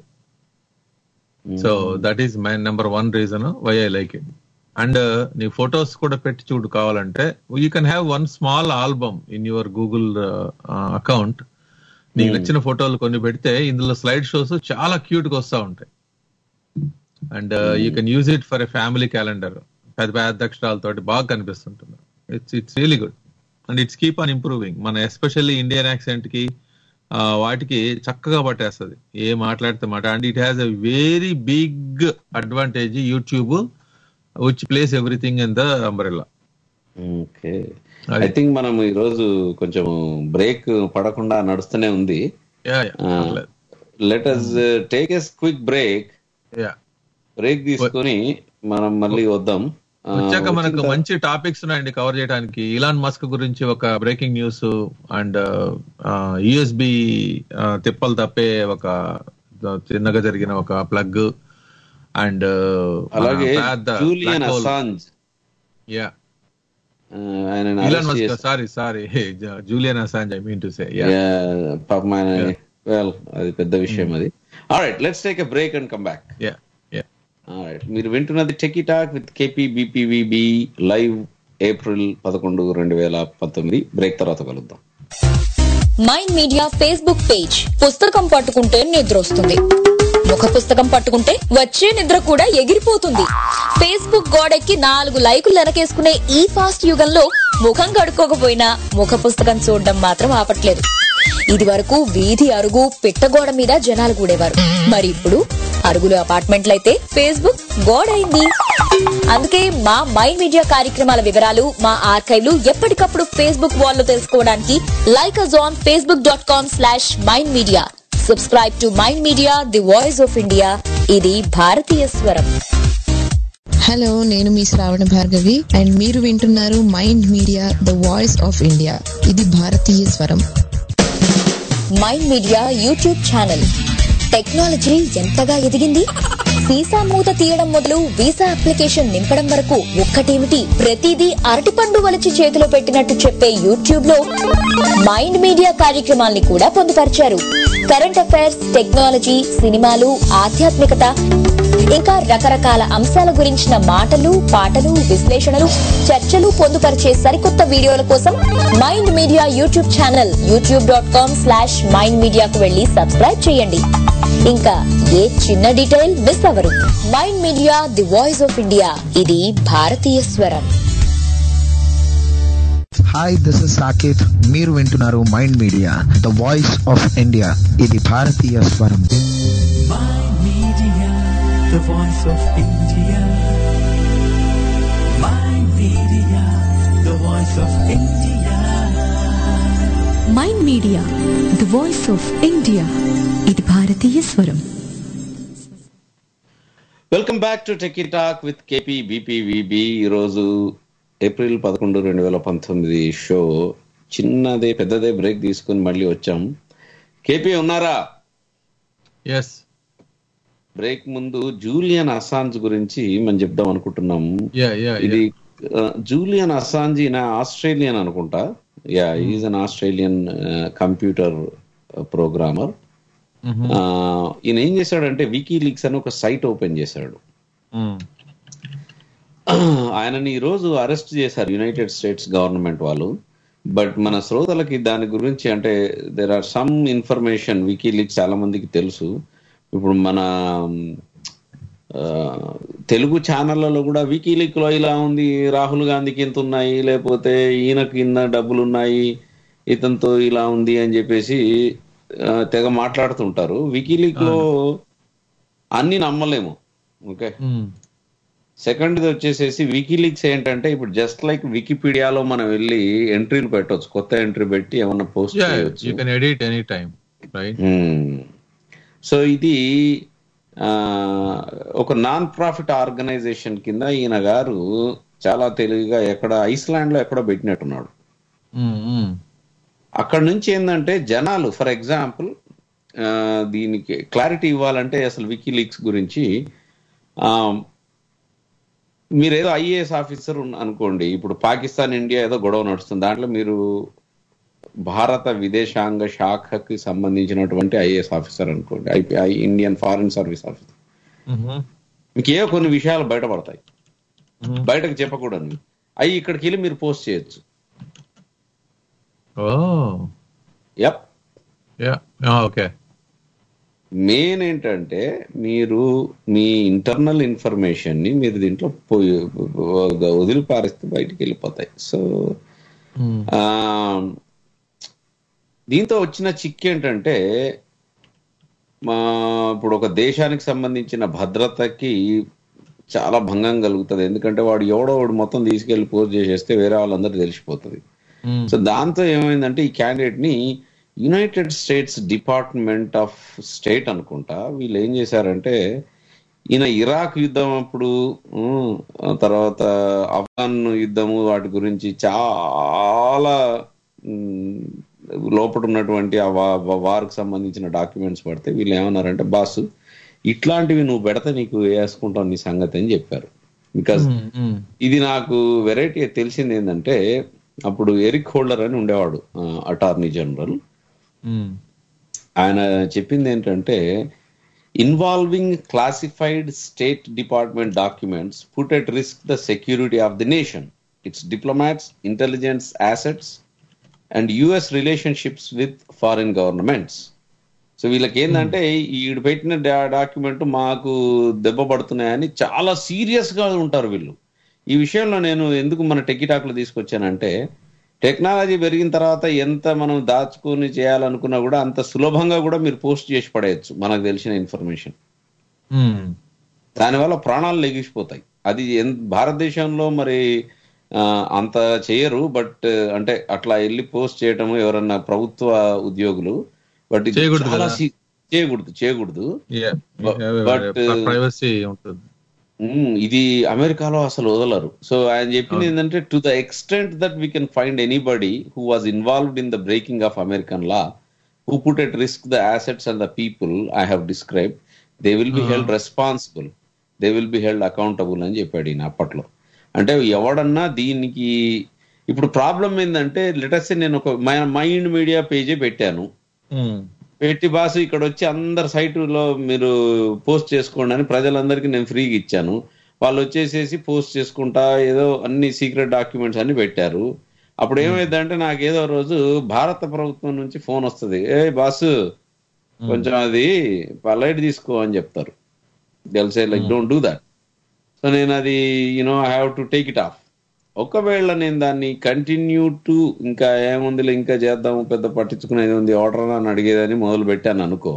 Speaker 5: so that is my number one reason why I like it and నీ ఫొటోస్ కూడా పెట్టి చూడు కావాలంటే you can have one small album in your Google account నీకు నచ్చిన ఫోటోలు కొన్ని పెడితే ఇందులో స్లైడ్ షోస్ చాలా క్యూట్ గా వస్తా ఉంటాయి and you can use it for a family calendar పెద్ద పెద్ద అక్షరాలతోటి బాగా కనిపిస్తుంటుంది it's it's really good and it's keep on improving మన ఎస్పెషల్లీ ఇండియన్ యాక్సెంట్ కి ఆ, వాటికి చక్కగా పట్టేస్తుంది ఏ మాట్లాడితే మాట and it has a very big advantage YouTube which plays everything in the umbrella
Speaker 4: okay
Speaker 5: అది.
Speaker 4: ఐ థింక్ మనం ఈ రోజు కొంచెం బ్రేక్ పడకుండా నడుస్తూనే ఉంది
Speaker 5: yeah
Speaker 4: let us take yes quick break
Speaker 5: yeah
Speaker 4: break తీసుకొని మనం మళ్ళీ వద్దాం ఆ,
Speaker 5: వచ్చాక
Speaker 4: వచ్చిన
Speaker 5: మనకు
Speaker 4: తర్వాత-
Speaker 5: మంచి టాపిక్స్ ఉన్నాయండి కవర్ చేయడానికి ఇలాన్ మస్క్ గురించి ఒక బ్రేకింగ్ న్యూస్ అండ్ యుఎస్బి తిప్పలు తప్పే ఒక చిన్నగా జరిగిన ఒక ప్లగ్ అండ్
Speaker 4: అలాగే జూలియన్ అసాంజ్
Speaker 5: యా
Speaker 4: ఆ, ఆయనని
Speaker 5: ఇలాన్
Speaker 4: arrest
Speaker 5: మస్క్
Speaker 4: చేశారు.
Speaker 5: Sorry sorry Julian Assange I mean to say yeah
Speaker 4: Yeah, పాపం ఆయన వెల్ అది పెద్ద విషయం అది right let's take a break and come back
Speaker 5: yeah yeah
Speaker 4: right మీరు వింటున్నది techie talk with KP BPVB live April పదకొండు రెండు వేల పంతొమ్మిది బ్రేక్ తర్వాత కలుద్దాం
Speaker 7: మైండ్ మీడియా ఫేస్బుక్ పేజ్ పుస్తకం పట్టుకుంటే నిద్ర వస్తుంది ముఖ పుస్తకం పట్టుకుంటే వచ్చే నిద్ర కూడా ఎగిరిపోతుంది ఫేస్బుక్ గోడెక్కి నాలుగు లైకులు వెనకేసుకునే ఈ ఫాస్ట్ యుగంలో ముఖం కడుక్కోకపోయినా ముఖ పుస్తకం చూడడం మాత్రం ఆపట్లేదు ఇది వరకు వీధి అరుగు పిట్టగోడ మీద జనాలు కూడేవారు మరి ఇప్పుడు అరుగులు అపార్ట్మెంట్లయితే ఫేస్బుక్ గోడైంది అందుకే మా మైండ్ మీడియా కార్యక్రమాల వివరాలు మా ఆర్కైవ్లు ఎప్పటికప్పుడు ఫేస్బుక్ వాల్లో తెలుసుకోవడానికి like us on Facebook dot com slash Mind Media subscribe to mind Media the voice of India ఇది భారతీయ స్వరం
Speaker 8: హలో నేను మీ శ్రావణ భార్గవి అండ్ మీరు వింటున్నారు Mind media the voice of India ఇది భారతీయ స్వరం
Speaker 7: Mind Media YouTube channel technology ఎంతగా ఎదిగింది వీసా మూత తీయడం మొదలు వీసా అప్లికేషన్ నింపడం వరకు ఒక్కటేమిటి ప్రతిదీ అరటిపండు వలచి చేతిలో పెట్టినట్టు చెప్పే యూట్యూబ్ లో మైండ్ మీడియా కార్యక్రమాల్ని కూడా పొందుపరిచారు కరెంట్ అఫైర్స్ టెక్నాలజీ సినిమాలు ఆధ్యాత్మికత ఇంకా రకరకాల అంశాల గురించిన మాటలు పాటలు విశ్లేషణలు చర్చలు పొందుపరిచే సరికొత్త వీడియోల కోసం Mind Media YouTube channel YouTube dot com slash Mind మీడియాకు వెళ్లి సబ్స్క్రైబ్ చేయండి ఇంకా ఏ చిన్న డీటెయిల్ మిస్ అవ్వరు Mind Media the voice of India ఇది భారతీయ స్వరం
Speaker 9: హాయ్ దిస్ ఇస్ సాకేత్ మీరు వింటున్నారు Mind media the voice of India ఇది భారతీయ స్వరం
Speaker 1: Mind Media, the voice of India. Mind Media, the voice of India.
Speaker 2: Mind Media the voice of India ఇది భారతీయ స్వరం
Speaker 4: welcome back to techie talk with KP BPVB ఈరోజు April పదకొండు రెండు వేల పంతొమ్మిది షో చిన్నదే పెద్దదే బ్రేక్ తీసుకుని మళ్ళీ వచ్చాం కేపీ ఉన్నారా
Speaker 5: ఎస్
Speaker 4: బ్రేక్ ముందు జూలియన్ అసాంజ్ గురించి మనం చెప్దాం అనుకుంటున్నాం
Speaker 5: యా యా
Speaker 4: ఇది ఆ, జూలియన్ అసాంజ్ ఈయన ఆస్ట్రేలియన్ అనుకుంటా yeah is an Australian computer programmer ఈయన ఏం చేశాడంటే వికీ లీక్స్ అని ఒక సైట్ ఓపెన్ చేశాడు ఆయనని ఈ రోజు అరెస్ట్ చేశారు యునైటెడ్ స్టేట్స్ గవర్నమెంట్ వాళ్ళు బట్ మన శ్రోతలకి దాని గురించి అంటే there are some information WikiLeaks చాలా మందికి తెలుసు ఇప్పుడు మన ఆ, తెలుగు ఛానళ్లలో కూడా వికీలీక్ లో ఇలా ఉంది రాహుల్ గాంధీకి ఇంత ఉన్నాయి లేకపోతే ఈయనకి ఇన్న డబ్బులు ఉన్నాయి ఇతనితో ఇలా ఉంది అని చెప్పేసి ఆ, తెగ మాట్లాడుతుంటారు వికీలీక్ లో అన్ని నమ్మలేము ఓకే సెకండ్ వచ్చేసేసి వికీలీక్స్ ఏంటంటే ఇప్పుడు జస్ట్ లైక్ వికీపీడియాలో మనం వెళ్ళి ఎంట్రీలు పెట్టవచ్చు కొత్త ఎంట్రీ పెట్టి ఏమన్నా పోస్ట్
Speaker 5: యా
Speaker 4: చేయొచ్చు
Speaker 5: you can edit any time right
Speaker 4: so ఇది ఆ, ఒక నాన్ ప్రాఫిట్ ఆర్గనైజేషన్ కింద ఈయన గారు చాలా తెలివిగా ఎక్కడ ఐస్లాండ్ లో ఎక్కడో పెట్టినట్టున్నాడు అక్కడ నుంచి ఏంటంటే జనాలు ఫర్ ఎగ్జాంపుల్ దీనికి క్లారిటీ ఇవ్వాలంటే అసలు వికీలీక్స్ గురించి ఆ, మీరు ఏదో ఐఏఎస్ ఆఫీసర్ అనుకోండి ఇప్పుడు పాకిస్తాన్ ఇండియా ఏదో గొడవ నడుస్తుంది దాంట్లో మీరు భారత విదేశాంగ శాఖకి సంబంధించినటువంటి ఐఏఎస్ ఆఫీసర్ అనుకోండి IP Indian foreign service officer మీకు ఏ కొన్ని విషయాలు బయటపడతాయి బయటకు చెప్పకూడదు అవి ఇక్కడికి వెళ్ళి మీరు పోస్ట్ చేయొచ్చు
Speaker 5: ఓ
Speaker 4: యప్
Speaker 5: యా ఓకే
Speaker 4: మెయిన్ ఏంటంటే మీరు మీ ఇంటర్నల్ ఇన్ఫర్మేషన్ ని మీరు దీంట్లో పోయి వదిలిపారిస్తే బయటికి వెళ్ళిపోతాయి సో ఆ, దీంతో వచ్చిన చిక్ ఏంటంటే మా ఇప్పుడు ఒక దేశానికి సంబంధించిన భద్రతకి చాలా భంగం కలుగుతుంది ఎందుకంటే వాడు ఎవడో వాడు మొత్తం తీసుకెళ్లి పోస్ట్ చేసేస్తే వేరే వాళ్ళందరూ తెలిసిపోతుంది సో దాంతో ఏమైందంటే ఈ క్యాండిడేట్ ని United States Department of State అనుకుంటా వీళ్ళు ఏం చేశారంటే ఈయన ఇరాక్ యుద్ధం అప్పుడు ఉమ్, ఆ తర్వాత ఆఫ్ఘాన్ యుద్ధము వాటి గురించి చాలా ఉమ్, లోపల ఉన్నటువంటి ఆ వార్కి సంబంధించిన డాక్యుమెంట్స్ పడితే వీళ్ళు ఏమన్నారంటే బాసు ఇట్లాంటివి నువ్వు పెడితే నీకు వేసుకుంటావు నీ సంగతి అని చెప్పారు బికాస్ ఇది నాకు వెరైటీ తెలిసింది ఏంటంటే అప్పుడు ఎరిక్ హోల్డర్ అని ఉండేవాడు అటార్నీ జనరల్ ఆయన చెప్పింది ఏంటంటే involving classified state department documents put at risk the security of the nation its diplomats intelligence assets and US relationships with foreign governments so వీళ్ళకి ఏంటంటే ఈడు పెట్టిన డాక్యుమెంట్ మాకు దెబ్బ పడుతున్నాయని చాలా సీరియస్ గా ఉంటారు వీళ్ళు ఈ విషయంలో నేను ఎందుకు మన టెక్కిటాక్లో తీసుకొచ్చానంటే టెక్నాలజీ పెరిగిన తర్వాత ఎంత మనం దాచుకొని చేయాలనుకున్నా కూడా అంత సులభంగా కూడా మీరు పోస్ట్ చేసి పడేయచ్చు మనకు తెలిసిన ఇన్ఫర్మేషన్ దానివల్ల ప్రాణాలు లెగిసిపోతాయి అది ఎన్- భారతదేశంలో మరి ఆ, అంత చేయరు బట్ అంటే అట్లా వెళ్ళి పోస్ట్ చేయటం ఎవరన్నా ప్రభుత్వ ఉద్యోగులు బట్ ఇది
Speaker 5: చేయకూడదు
Speaker 4: చాలా
Speaker 5: కదా.
Speaker 4: సి- చేయకూడదు చేయకూడదు But,
Speaker 5: ప్రైవసీ ఉంటుంది
Speaker 4: మ్మ్, ఇది అమెరికాలో అసలు వదలరు సో ఆయన చెప్పింది ఏంటంటే to the extent that we can find anybody who was involved in the breaking of American law who put at risk the assets and the people I have describe they will be held responsible they will be held accountable అని చెప్పాడు ఈయన అప్పట్లో అంటే ఎవడన్నా దీనికి ఇప్పుడు problem ఏంటంటే letters నేను ఒక మైండ్ మీడియా పేజీ పెట్టాను పెట్టి బాసు ఇక్కడ వచ్చి అందరి సైటులో మీరు పోస్ట్ చేసుకోండి అని ప్రజలందరికీ నేను ఫ్రీగా ఇచ్చాను వాళ్ళు వచ్చేసేసి పోస్ట్ చేసుకుంటా ఏదో అన్ని సీక్రెట్ డాక్యుమెంట్స్ అన్ని పెట్టారు అప్పుడు ఏమైందంటే నాకు ఏదో రోజు భారత ప్రభుత్వం నుంచి ఫోన్ వస్తుంది ఏ బాసు కొంచెం అది లైట్ తీసుకో అని చెప్తారు తెలిసే like don't do that so నేను అది you know I have to take it off ఒకవేళ నేను దాన్ని కంటిన్యూ టు ఇంకా ఏముందిలే ఇంకా చేద్దాము పెద్ద పట్టించుకునేది ఉంది ఆర్డర్ అని అడిగేదని మొదలు పెట్టాను అనుకో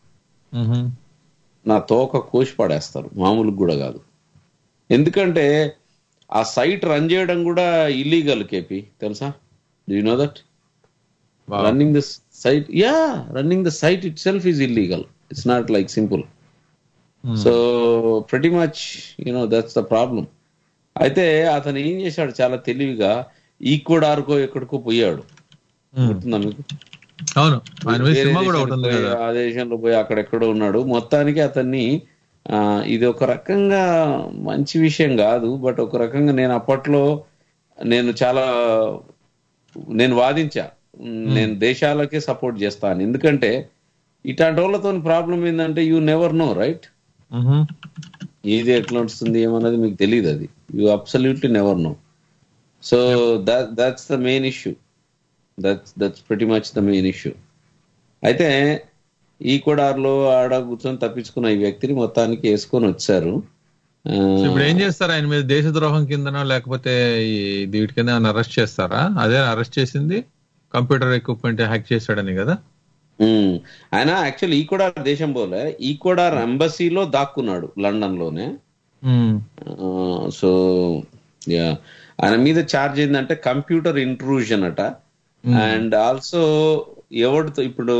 Speaker 4: నా తోక కోసి పడేస్తారు మామూలుగా కూడా కాదు ఎందుకంటే ఆ సైట్ రన్ చేయడం కూడా ఇల్లీగల్ కేపీ తెలుసా you know that running the site yeah running the site itself is illegal it's not like simple so pretty much you know that's the problem అయితే అతను ఏం చేశాడు చాలా తెలివిగా ఈక్వడార్కో ఎక్కడికో పోయాడు గుర్తుందా మీకు
Speaker 5: అవును ఆయన మీద
Speaker 4: వేరే
Speaker 5: సినిమా కూడా
Speaker 4: దేశానికి
Speaker 5: ఒకటి ఉంది
Speaker 4: పోయి,
Speaker 5: కదా
Speaker 4: ఆ దేశంలో పోయి అక్కడెక్కడో ఉన్నాడు మొత్తానికి అతన్ని ఆ, ఇది ఒక రకంగా మంచి విషయం కాదు బట్ ఒక రకంగా నేను అప్పట్లో నేను చాలా నేను వాదించా నేను దేశాలకే సపోర్ట్ చేస్తాను ఎందుకంటే ఇట్లాంటి వాళ్ళతో ప్రాబ్లం ఏంటంటే you never know right
Speaker 5: hmm.
Speaker 4: ఏది ఎట్లా వస్తుంది ఏమన్నది మీకు తెలియదు అది you absolutely never know so that that's the main issue that's that's pretty much the main issue అయితే ఈ కొడార్లో ఆడ కూర్చొని తప్పించుకున్న ఈ వ్యక్తిని మొత్తానికి వేసుకొని వచ్చారు ఆ,
Speaker 5: సో ఇప్పుడు ఏం చేస్తారు ఆయన మీద దేశద్రోహం కిందనో లేకపోతే ఈ వీటి కింద అరెస్ట్ చేస్తారా అదే అరెస్ట్ చేసింది కంప్యూటర్ ఎక్విప్మెంట్ హ్యాక్ చేశాడని కదా
Speaker 4: ఉమ్. ఆయన యాక్చువల్ ఈకోడార్ దేశం పోలే ఈకోడార్ ఎంబసీలో దాక్కున్నాడు లండన్ లోనే
Speaker 5: మ్మ్.
Speaker 4: సో యా ఆయన మీద ఛార్జ్ ఏంటంటే కంప్యూటర్ ఇంట్రూజన్ అట అండ్ ఆల్సో ఎవరితో ఇప్పుడు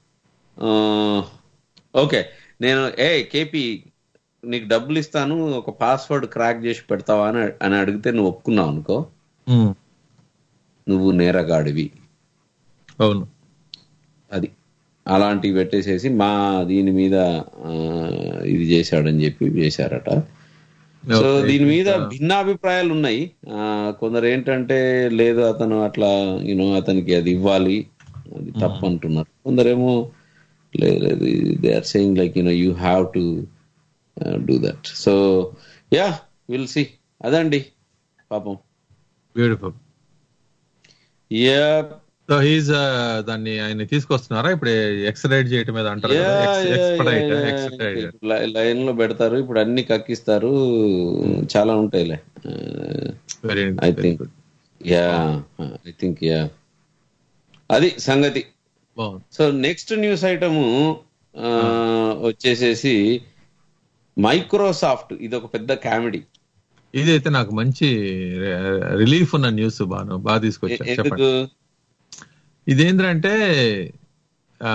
Speaker 4: ఓకే నేను ఏ కేపీ నీకు డబ్బులు ఇస్తాను ఒక పాస్వర్డ్ క్రాక్ చేసి పెడతావా అని అని అడిగితే నువ్వు ఒప్పుకున్నావు అనుకో
Speaker 5: మ్మ్.
Speaker 4: నువ్వు నేరగాడివి
Speaker 5: అవును
Speaker 4: అది అలాంటివి పెట్టేసేసి మా దీని మీద ఆ, ఇది చేశాడని చెప్పి చేశారట సో
Speaker 5: Okay.
Speaker 4: దీని మీద భిన్నాభిప్రాయాలు ఉన్నాయి ఆ, కొందరు ఏంటంటే లేదు అతను అట్లా యూనో అతనికి అది ఇవ్వాలి అది తప్పు అంటున్నారు కొందరేమో లేదు లేదు they are saying like you know you have to do that so yeah will see అదండి పాపం
Speaker 5: బ్యూటిఫుల్
Speaker 4: యా
Speaker 5: సో హీజ్ దాన్ని ఆయన తీసుకొస్తున్నారా ఇప్పుడు ఎక్స్రైడ్ చేయటం మీద అంటారు
Speaker 4: Yeah, yeah,
Speaker 5: ఎక్స్పడైట్
Speaker 4: yeah, yeah.
Speaker 5: ఎక్స్పడైట్
Speaker 4: లై- లైన్ లో పెడతారు ఇప్పుడు అన్ని కక్కిస్తారు చాలా ఉంటాయిలే
Speaker 5: very
Speaker 4: I think yeah I think yeah అది సంగతి
Speaker 5: బాగుంది
Speaker 4: సో నెక్స్ట్ న్యూస్ ఐటమ్ వచ్చేసేసి మైక్రోసాఫ్ట్ ఇది ఒక పెద్ద కామెడీ
Speaker 5: ఇదైతే నాకు మంచి రిలీఫ్ ఉన్న న్యూస్ బాను బాగా తీసుకొచ్చా
Speaker 4: ఎందుకు
Speaker 5: చెప్పండి ఇదేంటంటే ఆ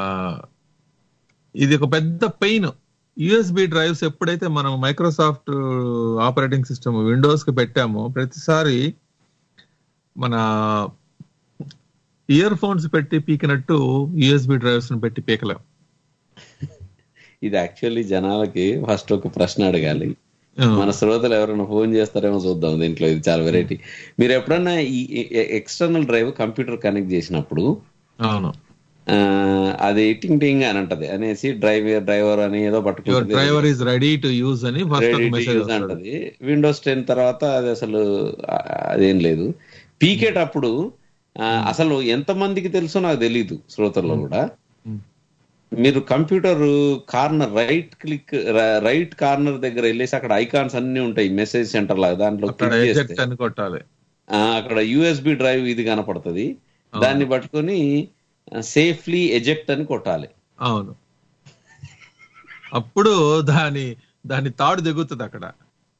Speaker 5: ఇది ఒక పెద్ద పెయిన్ యుఎస్బి డ్రైవ్స్ ఎప్పుడైతే మనం మైక్రోసాఫ్ట్ ఆపరేటింగ్ సిస్టమ్ విండోస్ కి పెట్టామో ప్రతిసారి మన ఇయర్ ఫోన్స్ పెట్టి పీకినట్టు యుఎస్బి డ్రైవ్స్ పెట్టి పీకలేం
Speaker 4: ఇది యాక్చువల్లీ జనాలకి ఫస్ట్ ఒక ప్రశ్న అడగాలి మన శ్రోతలు ఎవరైనా ఫోన్ చేస్తారేమో చూద్దాం దీంట్లో ఇది చాలా వెరైటీ మీరు ఎప్పుడన్నా ఈ ఎక్స్టర్నల్ డ్రైవ్ కంప్యూటర్ కనెక్ట్ చేసినప్పుడు
Speaker 5: అవును
Speaker 4: ఆ, అది టింగ్ టింగ్ అని అంటది అనేసి డ్రైవర్ డ్రైవర్ అని ఏదో
Speaker 5: యువర్
Speaker 4: పట్టుకుంటుంది
Speaker 5: driver is ready to use అని first
Speaker 4: Ready to
Speaker 5: message
Speaker 4: use అంటది విండోస్ టెన్ తర్వాత అది అసలు ఆ, అదేం లేదు పీకేటప్పుడు ఆ, అసలు ఎంత మందికి తెలుసో నాకు తెలియదు శ్రోతల్లో కూడా మీరు computer corner right click right corner దగ్గర వెళ్ళేసి అక్కడ ఐకాన్స్ అన్ని ఉంటాయి మెసేజ్ సెంటర్ లాగా దాంట్లో
Speaker 5: అక్కడ
Speaker 4: click చేస్తే
Speaker 5: ఎజెక్ట్ అని కొట్టాలి
Speaker 4: ఆ, అక్కడ యూఎస్బి డ్రైవ్ ఇది కనపడుతుంది దాన్ని పట్టుకొని సేఫ్లీ ఎజెక్ట్ అని కొట్టాలి
Speaker 5: అవును అప్పుడు దాని దాని తాడు దిగుతుంది అక్కడ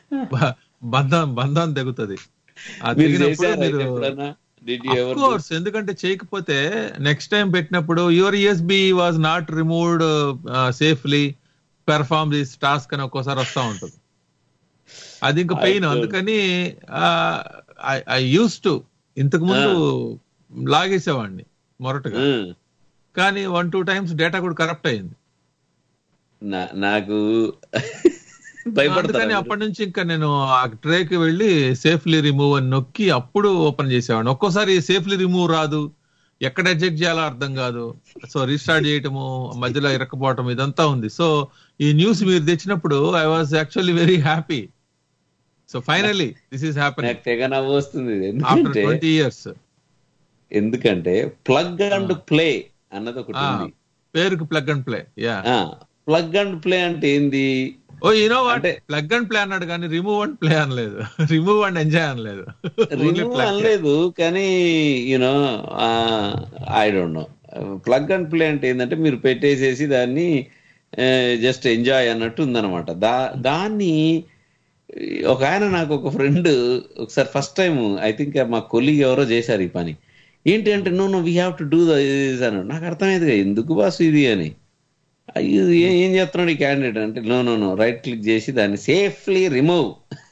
Speaker 5: బ- బంధం బంధం తెగుతుంది ఆ
Speaker 4: మీరు
Speaker 5: తెగినప్పుడు
Speaker 4: చేశారా
Speaker 5: మీరు
Speaker 4: ఇది ఎప్పుడన్నా? Did you ever do-
Speaker 5: course ఎందుకంటే చేయకపోతే నెక్స్ట్ టైం పెట్టినప్పుడు your USB was not removed safely perform this task అని ఒక్కోసారి వస్తా ఉంటుంది అది ఇంకా పెయిన్
Speaker 4: I-
Speaker 5: అందుకని ఐ యూస్ టు ఇంతకు ముందు లాగేసేవాడిని మొరటగా
Speaker 4: Hmm.
Speaker 5: కానీ వన్ టూ టైమ్స్ డేటా కూడా కరప్ట్ అయింది
Speaker 4: నా- నాకు
Speaker 5: అందుకని
Speaker 4: భయపడతాను
Speaker 5: అప్పటి నుంచి ఇంకా నేను ఆ ట్రేకి వెళ్ళి సేఫ్లీ రిమూవ్ అని నొక్కి అప్పుడు ఓపెన్ చేసేవాడిని ఒక్కోసారి సేఫ్లీ రిమూవ్ రాదు ఎక్కడ ఎజెక్ట్ చేయాలో అర్థం కాదు సో రీస్టార్ట్ చేయటము మధ్యలో ఇరకపోవటం ఇదంతా ఉంది సో ఈ న్యూస్ మీరు తెచ్చినప్పుడు I was actually very happy so finally this is happy
Speaker 4: నాకు తెగ నవ్వు వస్తుంది ఇది.
Speaker 5: ఆఫ్టర్
Speaker 4: ఎందుకంటే
Speaker 5: ట్వంటీ ఇయర్స్
Speaker 4: ఎందుకంటే ప్లగ్ అండ్ ప్లే అన్నది ఒకటి ఉంది
Speaker 5: పేరుకి plug and play yeah
Speaker 4: plug and play అంటే ఏంది
Speaker 5: oh you know what plug and play అన్నాడు కానీ రిమూవ్ అండ్ ప్లే అనలేదు రిమూవ్ అండ్ ఎంజాయ్ అనలేదు Only
Speaker 4: రిమూవ్
Speaker 5: plug.
Speaker 4: అనలేదు కానీ you know I don't know plug and play అంటే ఏంటంటే మీరు పెట్టేసేసి దాన్ని జస్ట్ ఎంజాయ్ అన్నట్టు ఉందన్నమాట దా దాన్ని ఒక ఆయన నాకు ఒక ఫ్రెండ్ ఒకసారి ఫస్ట్ టైం ఐ థింక్ మా కొలీగ్ ఎవరో చేశారు ఈ పని ఏంటి అంటే no no we have to do this అన్నాడు నాకు అర్థమైంది ఎందుకు బాసు ఇది అని అయ్యో ఏ- ఏం చేస్తున్నాడు ఈ క్యాండిడేట్ అంటే no no no right click చేసి దాన్ని సేఫ్లీ రిమూవ్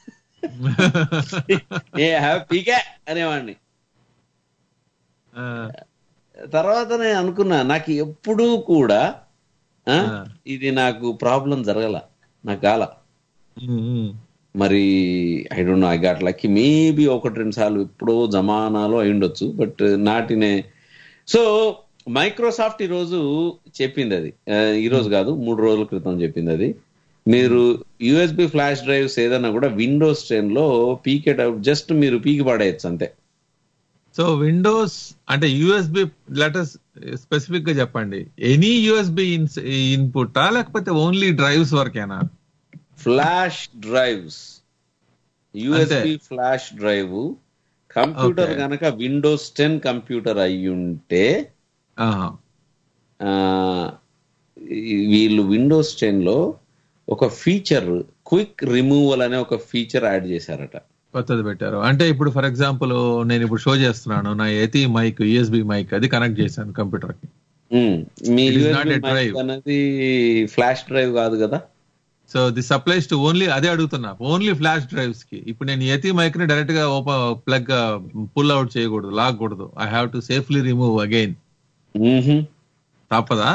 Speaker 4: ఏ హ్యాపీగా అనేవాడిని తర్వాత నేను అనుకున్నా నాకు ఎప్పుడూ కూడా ఆ, ఇది నాకు ప్రాబ్లం జరగల నాకు కాల మరి I don't know I got lucky maybe ఒకటి రెండు సార్లు ఎప్పుడో జమానాలో అయి ఉండొచ్చు బట్ నాటినే సో మైక్రోసాఫ్ట్ ఈ రోజు చెప్పింది అది ఆ, ఈ రోజు కాదు మూడు రోజుల క్రితం చెప్పింది అది మీరు యూఎస్బి ఫ్లాష్ డ్రైవ్స్ ఏదన్నా కూడా విండోస్ టెన్ లో పీకెట్ జస్ట్ మీరు పీకి పడేయచ్చు అంతే
Speaker 5: సో విండోస్ అంటే యూఎస్బి లెటర్స్ స్పెసిఫిక్ గా చెప్పండి ఎనీ యూఎస్బి ఇన్పుట్ లేకపోతే ఓన్లీ డ్రైవ్స్ వరకేనా
Speaker 4: flash drives USB flash drive computer
Speaker 5: Okay.
Speaker 4: గనక విండోస్ టెన్ కంప్యూటర్ అయి ఉంటే
Speaker 5: ఆహా.
Speaker 4: ఆ, ఈ- వీళ్ళు విండోస్ టెన్ లో ఒక ఫీచర్ క్విక్ రిమూవల్ అనే ఒక ఫీచర్ యాడ్ చేశారట
Speaker 5: కొత్తది పెట్టారు అంటే ఇప్పుడు ఫర్ ఎగ్జాంపుల్ నేను ఇప్పుడు షో చేస్తున్నాను నా ఏతి మైక్ యూఎస్బి మైక్ అది కనెక్ట్ చేశాను కంప్యూటర్ కి
Speaker 4: ఉమ్, మీ
Speaker 5: It is not
Speaker 4: USB
Speaker 5: a drive.
Speaker 4: mic అనేది ఫ్లాష్ డ్రైవ్ కాదు కదా
Speaker 5: so this applies to only అదే అడుగుతున్నా ఓన్లీ ఫ్లాష్ డ్రైవ్స్ కి ఇప్పుడు నేను ఏతి మైక్ ని డైరెక్ట్ గా ఓపెన్ ప్లగ్ పుల్ అవుట్ చేయకూడదు లాగకూడదు I have to safely remove again తప్పదా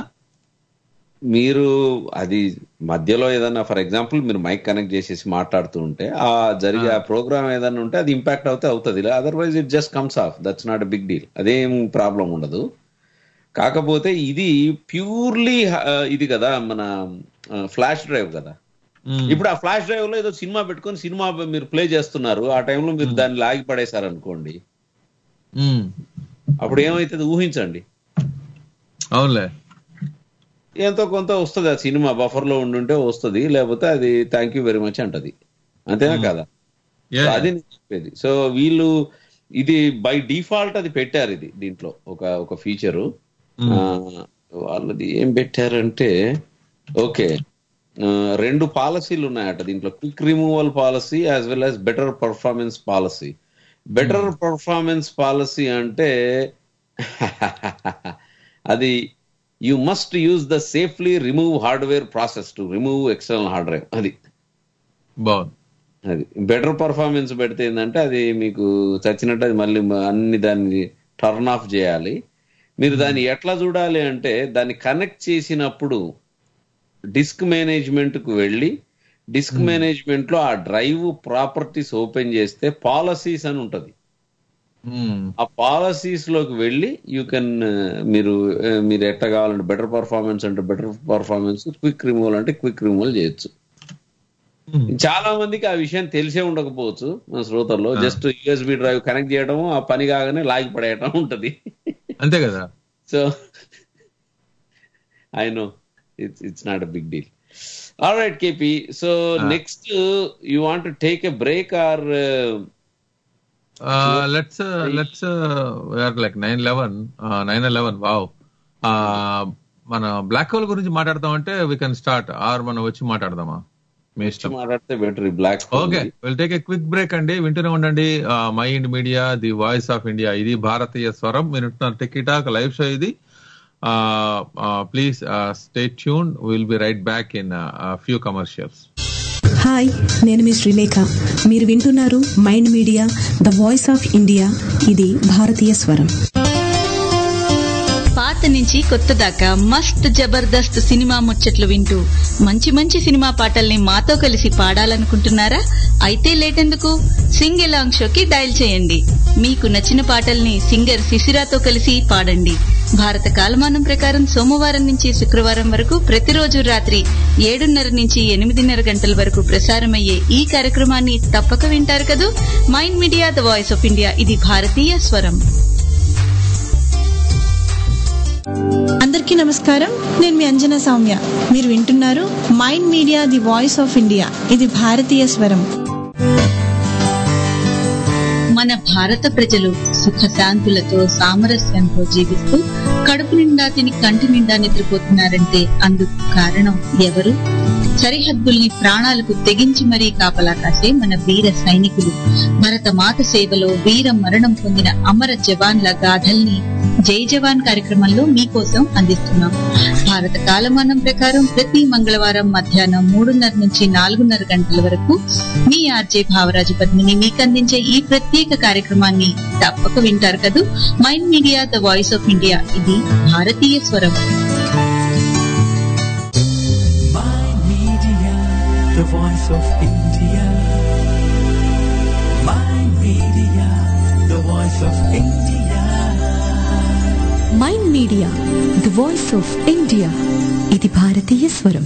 Speaker 4: మీరు అది మధ్యలో ఏదన్నా ఫర్ ఎగ్జాంపుల్ మీరు మైక్ కనెక్ట్ చేసేసి మాట్లాడుతూ ఉంటే ఆ జరిగే ఆ ప్రోగ్రామ్ ఏదన్నా ఉంటే అది ఇంపాక్ట్ అవుతే అవుతుంది otherwise it just comes off that's not big deal అదేం ప్రాబ్లం ఉండదు కాకపోతే ఇది ప్యూర్లీ ఇది కదా మన ఫ్లాష్ డ్రైవ్ కదా ఇప్పుడు ఆ ఫ్లాష్ డ్రైవ్ లో ఏదో సినిమా పెట్టుకొని సినిమా మీరు ప్లే చేస్తున్నారు ఆ టైంలో మీరు దాన్ని లాగి పడేశారు అనుకోండి
Speaker 5: మ్మ్.
Speaker 4: అప్పుడు ఏమైతుంది ఊహించండి
Speaker 5: అవునులే
Speaker 4: ఎంతో కొంత వస్తుంది ఆ సినిమా బఫర్ లో ఉండుంటే వస్తుంది లేకపోతే అది థ్యాంక్ యూ వెరీ మచ్ అంటది అంతేనా కదా
Speaker 5: Yeah,
Speaker 4: సో అది నేను చెప్పేది సో వీళ్ళు ఇది బై డిఫాల్ట్ అది పెట్టారు ఇది దీంట్లో ఒక ఒక ఫీచరు వాళ్ళది ఏం పెట్టారంటే ఓకే రెండు పాలసీలు ఉన్నాయట దీంట్లో quick removal policy as well as better performance policy better performance policy అంటే అది you must use the safely remove hardware process to remove external hard drive అది
Speaker 5: బాగుంది
Speaker 4: అది బెటర్ పర్ఫార్మెన్స్ పెడితే ఏంటంటే అది మీకు చచ్చినట్టు అది మళ్ళీ మ- అన్ని దాన్ని టర్న్ ఆఫ్ చేయాలి మీరు దాన్ని ఎట్లా చూడాలి అంటే దాన్ని కనెక్ట్ చేసినప్పుడు డిస్క్ మేనేజ్మెంట్ కు వెళ్ళి డిస్క్ మేనేజ్మెంట్ లో ఆ డ్రైవ్ ప్రాపర్టీస్ ఓపెన్ చేస్తే పాలసీస్ అని ఉంటది
Speaker 5: మ్మ్.
Speaker 4: ఆ పాలసీస్ లోకి వెళ్ళి యూ కెన్ మీరు uh, మీరు ఎట్లా కావాలంటే బెటర్ పర్ఫార్మెన్స్ అంటే బెటర్ పర్ఫార్మెన్స్ క్విక్ రిమూవల్ అంటే క్విక్ రిమూవల్ చేయొచ్చు చాలా మందికి ఆ విషయం తెలిసే ఉండకపోవచ్చు మన శ్రోతల్లో జస్ట్ యూఎస్బి డ్రైవ్ కనెక్ట్ చేయడం ఆ పని కాగానే లాగి పడేయటం ఉంటది
Speaker 5: అంతే కదా
Speaker 4: so I know it's it's not a big deal all right KP so next you want take a break or
Speaker 5: let's let's like nine eleven nine eleven wow మన బ్లాక్ హోల్ గురించి మాట్లాడదాం అంటే వీ కెన్ స్టార్ట్ ఆర్ మనం వచ్చి మాట్లాడదామా మీ ఇష్టం
Speaker 4: మాట్లాడితే better black
Speaker 5: okay will take a quick break అండి వింటూనే ఉండండి Mind Media the voice of India ఇది భారతీయ స్వరం మీరు వింటున్నారు టికీ టాక్ లైవ్ షో ఇది please stay tuned will be right back in few commercials
Speaker 2: hi నేను మీ శ్రీలేఖ మీరు వింటున్నారు Mind media the voice of India ఇది భారతీయ స్వరం
Speaker 10: పాత నుంచి కొత్త దాకా మస్త్ జబర్దస్త్ సినిమా ముచ్చట్లు వింటూ మంచి మంచి సినిమా పాటల్ని మాతో కలిసి పాడాలనుకుంటున్నారా అయితే లేటెందుకు సింగ్ ఎలాంగ్ షోకి డయల్ చేయండి మీకు నచ్చిన పాటల్ని సింగర్ శిశిరాతో కలిసి పాడండి భారత కాలమానం ప్రకారం సోమవారం నుంచి శుక్రవారం వరకు ప్రతిరోజు రాత్రి ఏడున్నర నుంచి ఎనిమిదిన్నర గంటల వరకు ప్రసారమయ్యే ఈ కార్యక్రమాన్ని తప్పక వింటారు కదూ Mind media the voice of India ఇది భారతీయ స్వరం
Speaker 11: అందరికీ నమస్కారం నేను మీ అంజనా సౌమ్య మీరు వింటున్నారు Mind Media the voice of India ఇది భారతీయ స్వరం
Speaker 10: మన భారత ప్రజలు సుఖశాంతులతో సామరస్యంతో జీవిస్తూ కడుపు నిండా తిని కంటి నిండా నిద్రపోతున్నారంటే అందుకు కారణం ఎవరు సరిహద్దుల్ని ప్రాణాలకు తెగించి మరీ కాపలా కాసే మన వీర సైనికులు భరత మాత సేవలో వీర మరణం పొందిన అమర జవాన్ల గాథల్ని జై జవాన్ కార్యక్రమంలో మీకోసం అందిస్తున్నాం భారత కాలమానం ప్రకారం ప్రతి మంగళవారం మధ్యాహ్నం మూడున్నర నుంచి నాలుగున్నర గంటల వరకు మీ ఆర్జే భావరాజు పద్మిని మీకు అందించే ఈ ప్రత్యేక కార్యక్రమాన్ని తప్పక వింటారు కదూ Mind media the voice of India ఇది భారతీయ స్వరం
Speaker 1: the voice of India. Mind Media, the voice of India.
Speaker 2: Mind media the voice of India ఇది భారతీయ స్వరం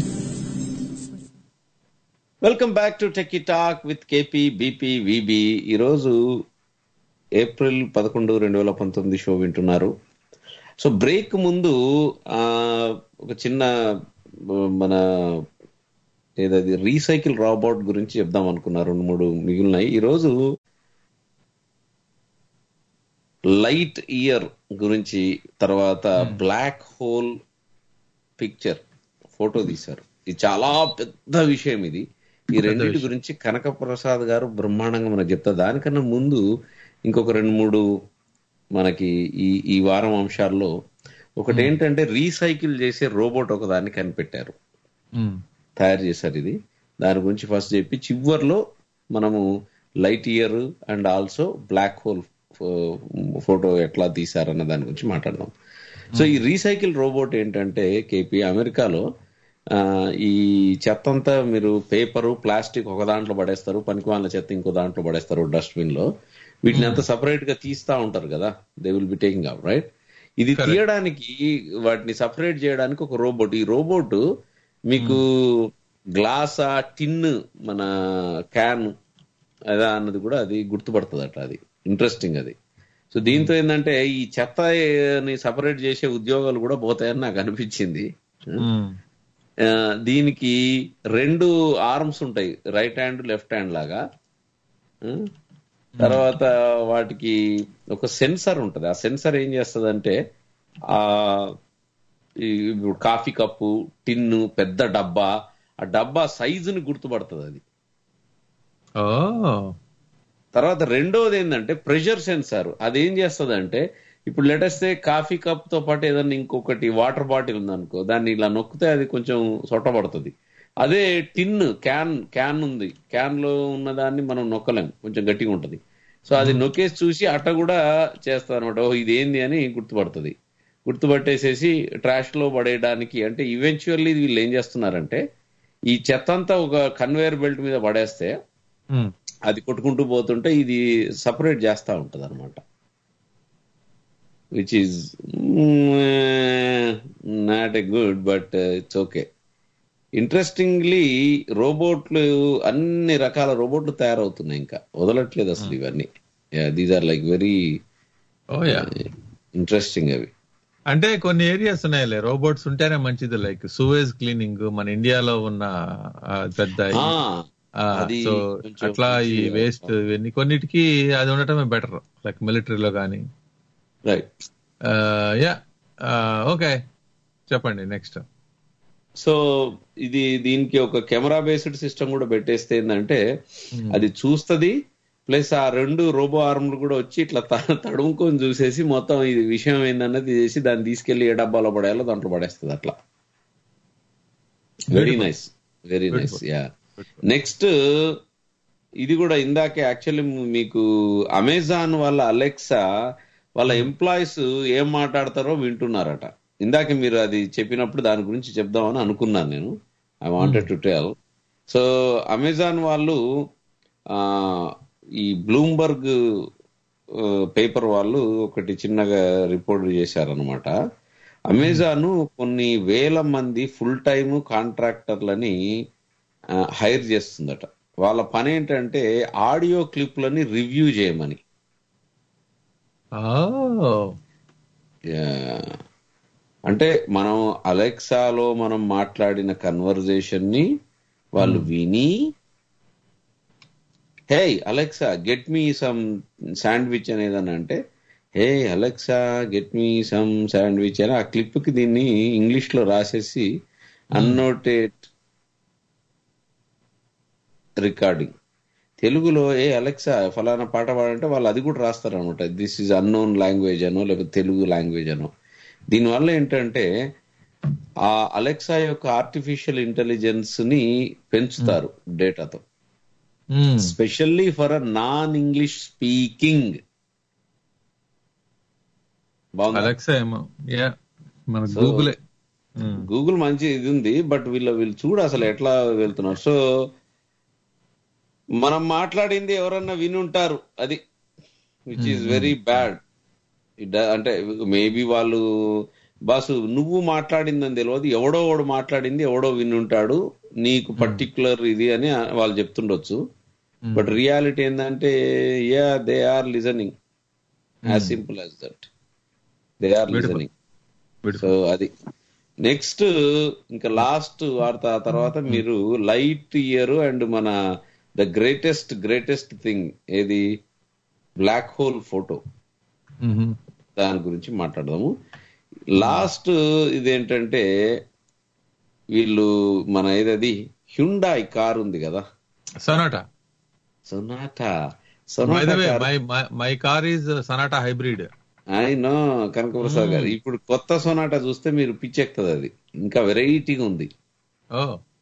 Speaker 4: welcome back to techie talk with KP BP VB ఈరోజు April పదకొండు రెండు వేల పంతొమ్మిది షో వింటున్నారు సో బ్రేక్ ముందు ఆ, ఒక చిన్న ఆ, మన ఏదది రీసైకిల్ రాబోట్ గురించి చెప్దాం అనుకున్నా రెండు మూడు మిగిలినాయి ఈరోజు లైట్ ఇయర్ గురించి తర్వాత బ్లాక్ హోల్ పిక్చర్ ఫోటో తీశారు ఇది చాలా పెద్ద విషయం ఇది ఈ రెండింటి గురించి కనక ప్రసాద్ గారు బ్రహ్మాండంగా మనకు చెప్తారు దానికన్నా ముందు ఇంకొక రెండు మూడు మనకి ఈ ఈ వారం అంశాల్లో ఒకటి ఏంటంటే రీసైకిల్ చేసే రోబోట్ ఒక దాన్ని కనిపెట్టారు తయారు చేశారు ఇది దాని గురించి ఫస్ట్ చెప్పి చివర్లో మనము light year and also black hole photo ఎట్లా తీశారన్న దాని గురించి మాట్లాడదాం సో ఈ రీసైకిల్ రోబోట్ ఏంటంటే కేపీ అమెరికాలో ఆ, ఈ చెత్త అంతా మీరు పేపరు ప్లాస్టిక్ ఒక దాంట్లో పడేస్తారు పనికిమాల చెత్త ఇంకో దాంట్లో పడేస్తారు డస్ట్బిన్ లో వీటిని అంతా సపరేట్ గా తీస్తా ఉంటారు కదా they will be taking up right ఇది తీయడానికి వాటిని సపరేట్ చేయడానికి ఒక రోబోట్ ఈ రోబోట్ మీకు గ్లాసా టిన్ మన క్యాన్ అదా అన్నది కూడా అది గుర్తుపడుతుందట అది ఇంట్రెస్టింగ్ అది సో దీంతో ఏంటంటే ఈ చెత్తని సపరేట్ చేసే ఉద్యోగాలు కూడా పోతాయని నాకు అనిపించింది ఆ, దీనికి రెండు ఆర్మ్స్ ఉంటాయి రైట్ హ్యాండ్ లెఫ్ట్ హ్యాండ్ లాగా ఆ, తర్వాత వాటికి ఒక సెన్సర్ ఉంటది ఆ సెన్సర్ ఏం చేస్తదంటే ఆ ఈ ఇప్పుడు కాఫీ కప్పు టిన్ను పెద్ద డబ్బా ఆ డబ్బా సైజుని గుర్తుపడుతుంది అది తర్వాత రెండోది ఏంటంటే ప్రెషర్ సెన్సార్ అది ఏం చేస్తదంటే ఇప్పుడు లెటెస్తే కాఫీ కప్ తో పాటు ఏదన్నా ఇంకొకటి వాటర్ బాటిల్ ఉందనుకో దాన్ని ఇలా నొక్కితే అది కొంచెం సొట్టబడుతుంది అదే టిన్ క్యాన్ క్యాన్ ఉంది క్యాన్ లో ఉన్న దాన్ని మనం నొక్కలేం కొంచెం గట్టిగా ఉంటది సో అది నొక్కేసి చూసి అట్ట కూడా చేస్తారు అనమాట ఓ ఇదేంది అని గుర్తుపడుతుంది గుర్తుపట్టేసేసి ట్రాష్ లో పడేయడానికి అంటే ఈవెన్చువల్లీ వీళ్ళు ఏం చేస్తున్నారంటే ఈ చెత్త అంతా ఒక కన్వేయర్ బెల్ట్ మీద పడేస్తే అది కొట్టుకుంటూ పోతుంటే ఇది సపరేట్ చేస్తా ఉంటది అనమాట which is not a good but it's okay interestingly రోబోట్లు అన్ని రకాల రోబోట్లు తయారవుతున్నాయి ఇంకా వదలట్లేదు అసలు ఇవన్నీ these are like very interesting అవి
Speaker 5: అంటే కొన్ని ఏరియాస్ ఉన్నాయిలే రోబోట్స్ ఉంటేనే మంచిది లైక్ సూవేజ్ క్లీనింగ్ మన ఇండియాలో ఉన్న ఆ, పెద్ద
Speaker 4: ఆ,
Speaker 5: ఆ,
Speaker 4: అది
Speaker 5: సో
Speaker 4: కొంచెం
Speaker 5: అట్లా ఈ
Speaker 4: మంచిగా
Speaker 5: వేస్ట్ ఇవన్నీ కొన్నిటికి అది ఉండటమే బెటర్ లైక్ మిలిటరీలో కానీ
Speaker 4: రైట్
Speaker 5: యా ఓకే చెప్పండి నెక్స్ట్
Speaker 4: సో ఇది దీనికి ఒక కెమెరా బేస్డ్ సిస్టమ్ కూడా పెట్టేస్తే ఏంటంటే అది చూస్తది ప్లస్ ఆ రెండు రోబో ఆర్మ్లు కూడా వచ్చి ఇట్లా త- తడుముకొని చూసేసి మొత్తం ఇది విషయం ఏందన్నది చేసి దాన్ని తీసుకెళ్లి ఏ డబ్బాలో పడేయాలో దాంట్లో పడేస్తుంది అట్లా very nice very nice yeah next ఇది కూడా ఇందాకే యాక్చువల్లీ మీకు అమెజాన్ వాళ్ళ అలెక్సా వాళ్ళ ఎంప్లాయీస్ ఏం మాట్లాడతారో వింటున్నారట ఇందాక మీరు అది చెప్పినప్పుడు దాని గురించి చెప్దామని అనుకున్నాను నేను I wanted to tell so Amazon వాళ్ళు ఆ, ఈ బ్లూంబర్గ్ పేపర్ వాళ్ళు ఒకటి చిన్నగా రిపోర్ట్ చేశారనమాట అమెజాన్ కొన్ని వేల మంది ఫుల్ టైమ్ కాంట్రాక్టర్లని హైర్ చేస్తుందట వాళ్ళ పని ఏంటంటే ఆడియో క్లిప్లని రివ్యూ చేయమని Yeah. అంటే మనం అలెక్సాలో మనం మాట్లాడిన కన్వర్జేషన్ ని వాళ్ళు విని hey Alexa get me some sandwich అనేదని అంటే hey Alexa get me some sandwich అని ఆ క్లిప్ కి దీన్ని ఇంగ్లీష్ లో రాసేసి అన్నోటేట్ రికార్డింగ్ తెలుగులో ఏ అలెక్సా ఫలానా పాట పాడంటే వాళ్ళు అది కూడా రాస్తారు అనమాట దిస్ ఈజ్ అన్నోన్ లాంగ్వేజ్ అనో లేకపోతే తెలుగు లాంగ్వేజ్ అనో దీనివల్ల ఏంటంటే ఆ అలెక్సా యొక్క ఆర్టిఫిషియల్ ఇంటెలిజెన్స్ ని పెంచుతారు డేటాతో specially for a non English speaking బాగుంది
Speaker 5: అలెక్సా ఏమో యా మన
Speaker 4: So,
Speaker 5: గూగులే
Speaker 4: గూగుల్ మంచి ఇది ఉంది బట్ వీళ్ళు వీళ్ళు చూడు అసలు ఎట్లా వెళ్తున్నారు సో మనం మాట్లాడింది ఎవరన్నా వినుంటారు అది విచ్ ఈస్ వెరీ బ్యాడ్ అంటే మేబీ వాళ్ళు బాసు నువ్వు మాట్లాడిందని తెలియదు ఎవడో వాడు మాట్లాడింది ఎవడో వినుంటాడు నీకు పర్టికులర్ ఇది అని వాళ్ళు చెప్తుండొచ్చు బట్ రియాలిటీ ఏంటంటే yeah they are listening as simple as that they are listening so అది నెక్స్ట్ ఇంకా లాస్ట్ వార్త ఆ తర్వాత మీరు లైట్ ఇయర్ అండ్ మన ద గ్రేటెస్ట్ గ్రేటెస్ట్ థింగ్ ఏది బ్లాక్ హోల్ ఫోటో దాని గురించి మాట్లాడదాము లాస్ట్ ఇదేంటంటే వీళ్ళు మన ఏదది హ్యుండాయ్ కార్ ఉంది కదా
Speaker 5: Sonata
Speaker 4: Sonata
Speaker 5: by the way
Speaker 4: Sonata
Speaker 5: my my car is Sonata hybrid
Speaker 4: అయినో కనకప్రసాద్ గారు ఇప్పుడు కొత్త సొనాటా చూస్తే మీరు పిచ్చెక్కుతుంది అది ఇంకా వెరైటీగా ఉంది
Speaker 5: ఓ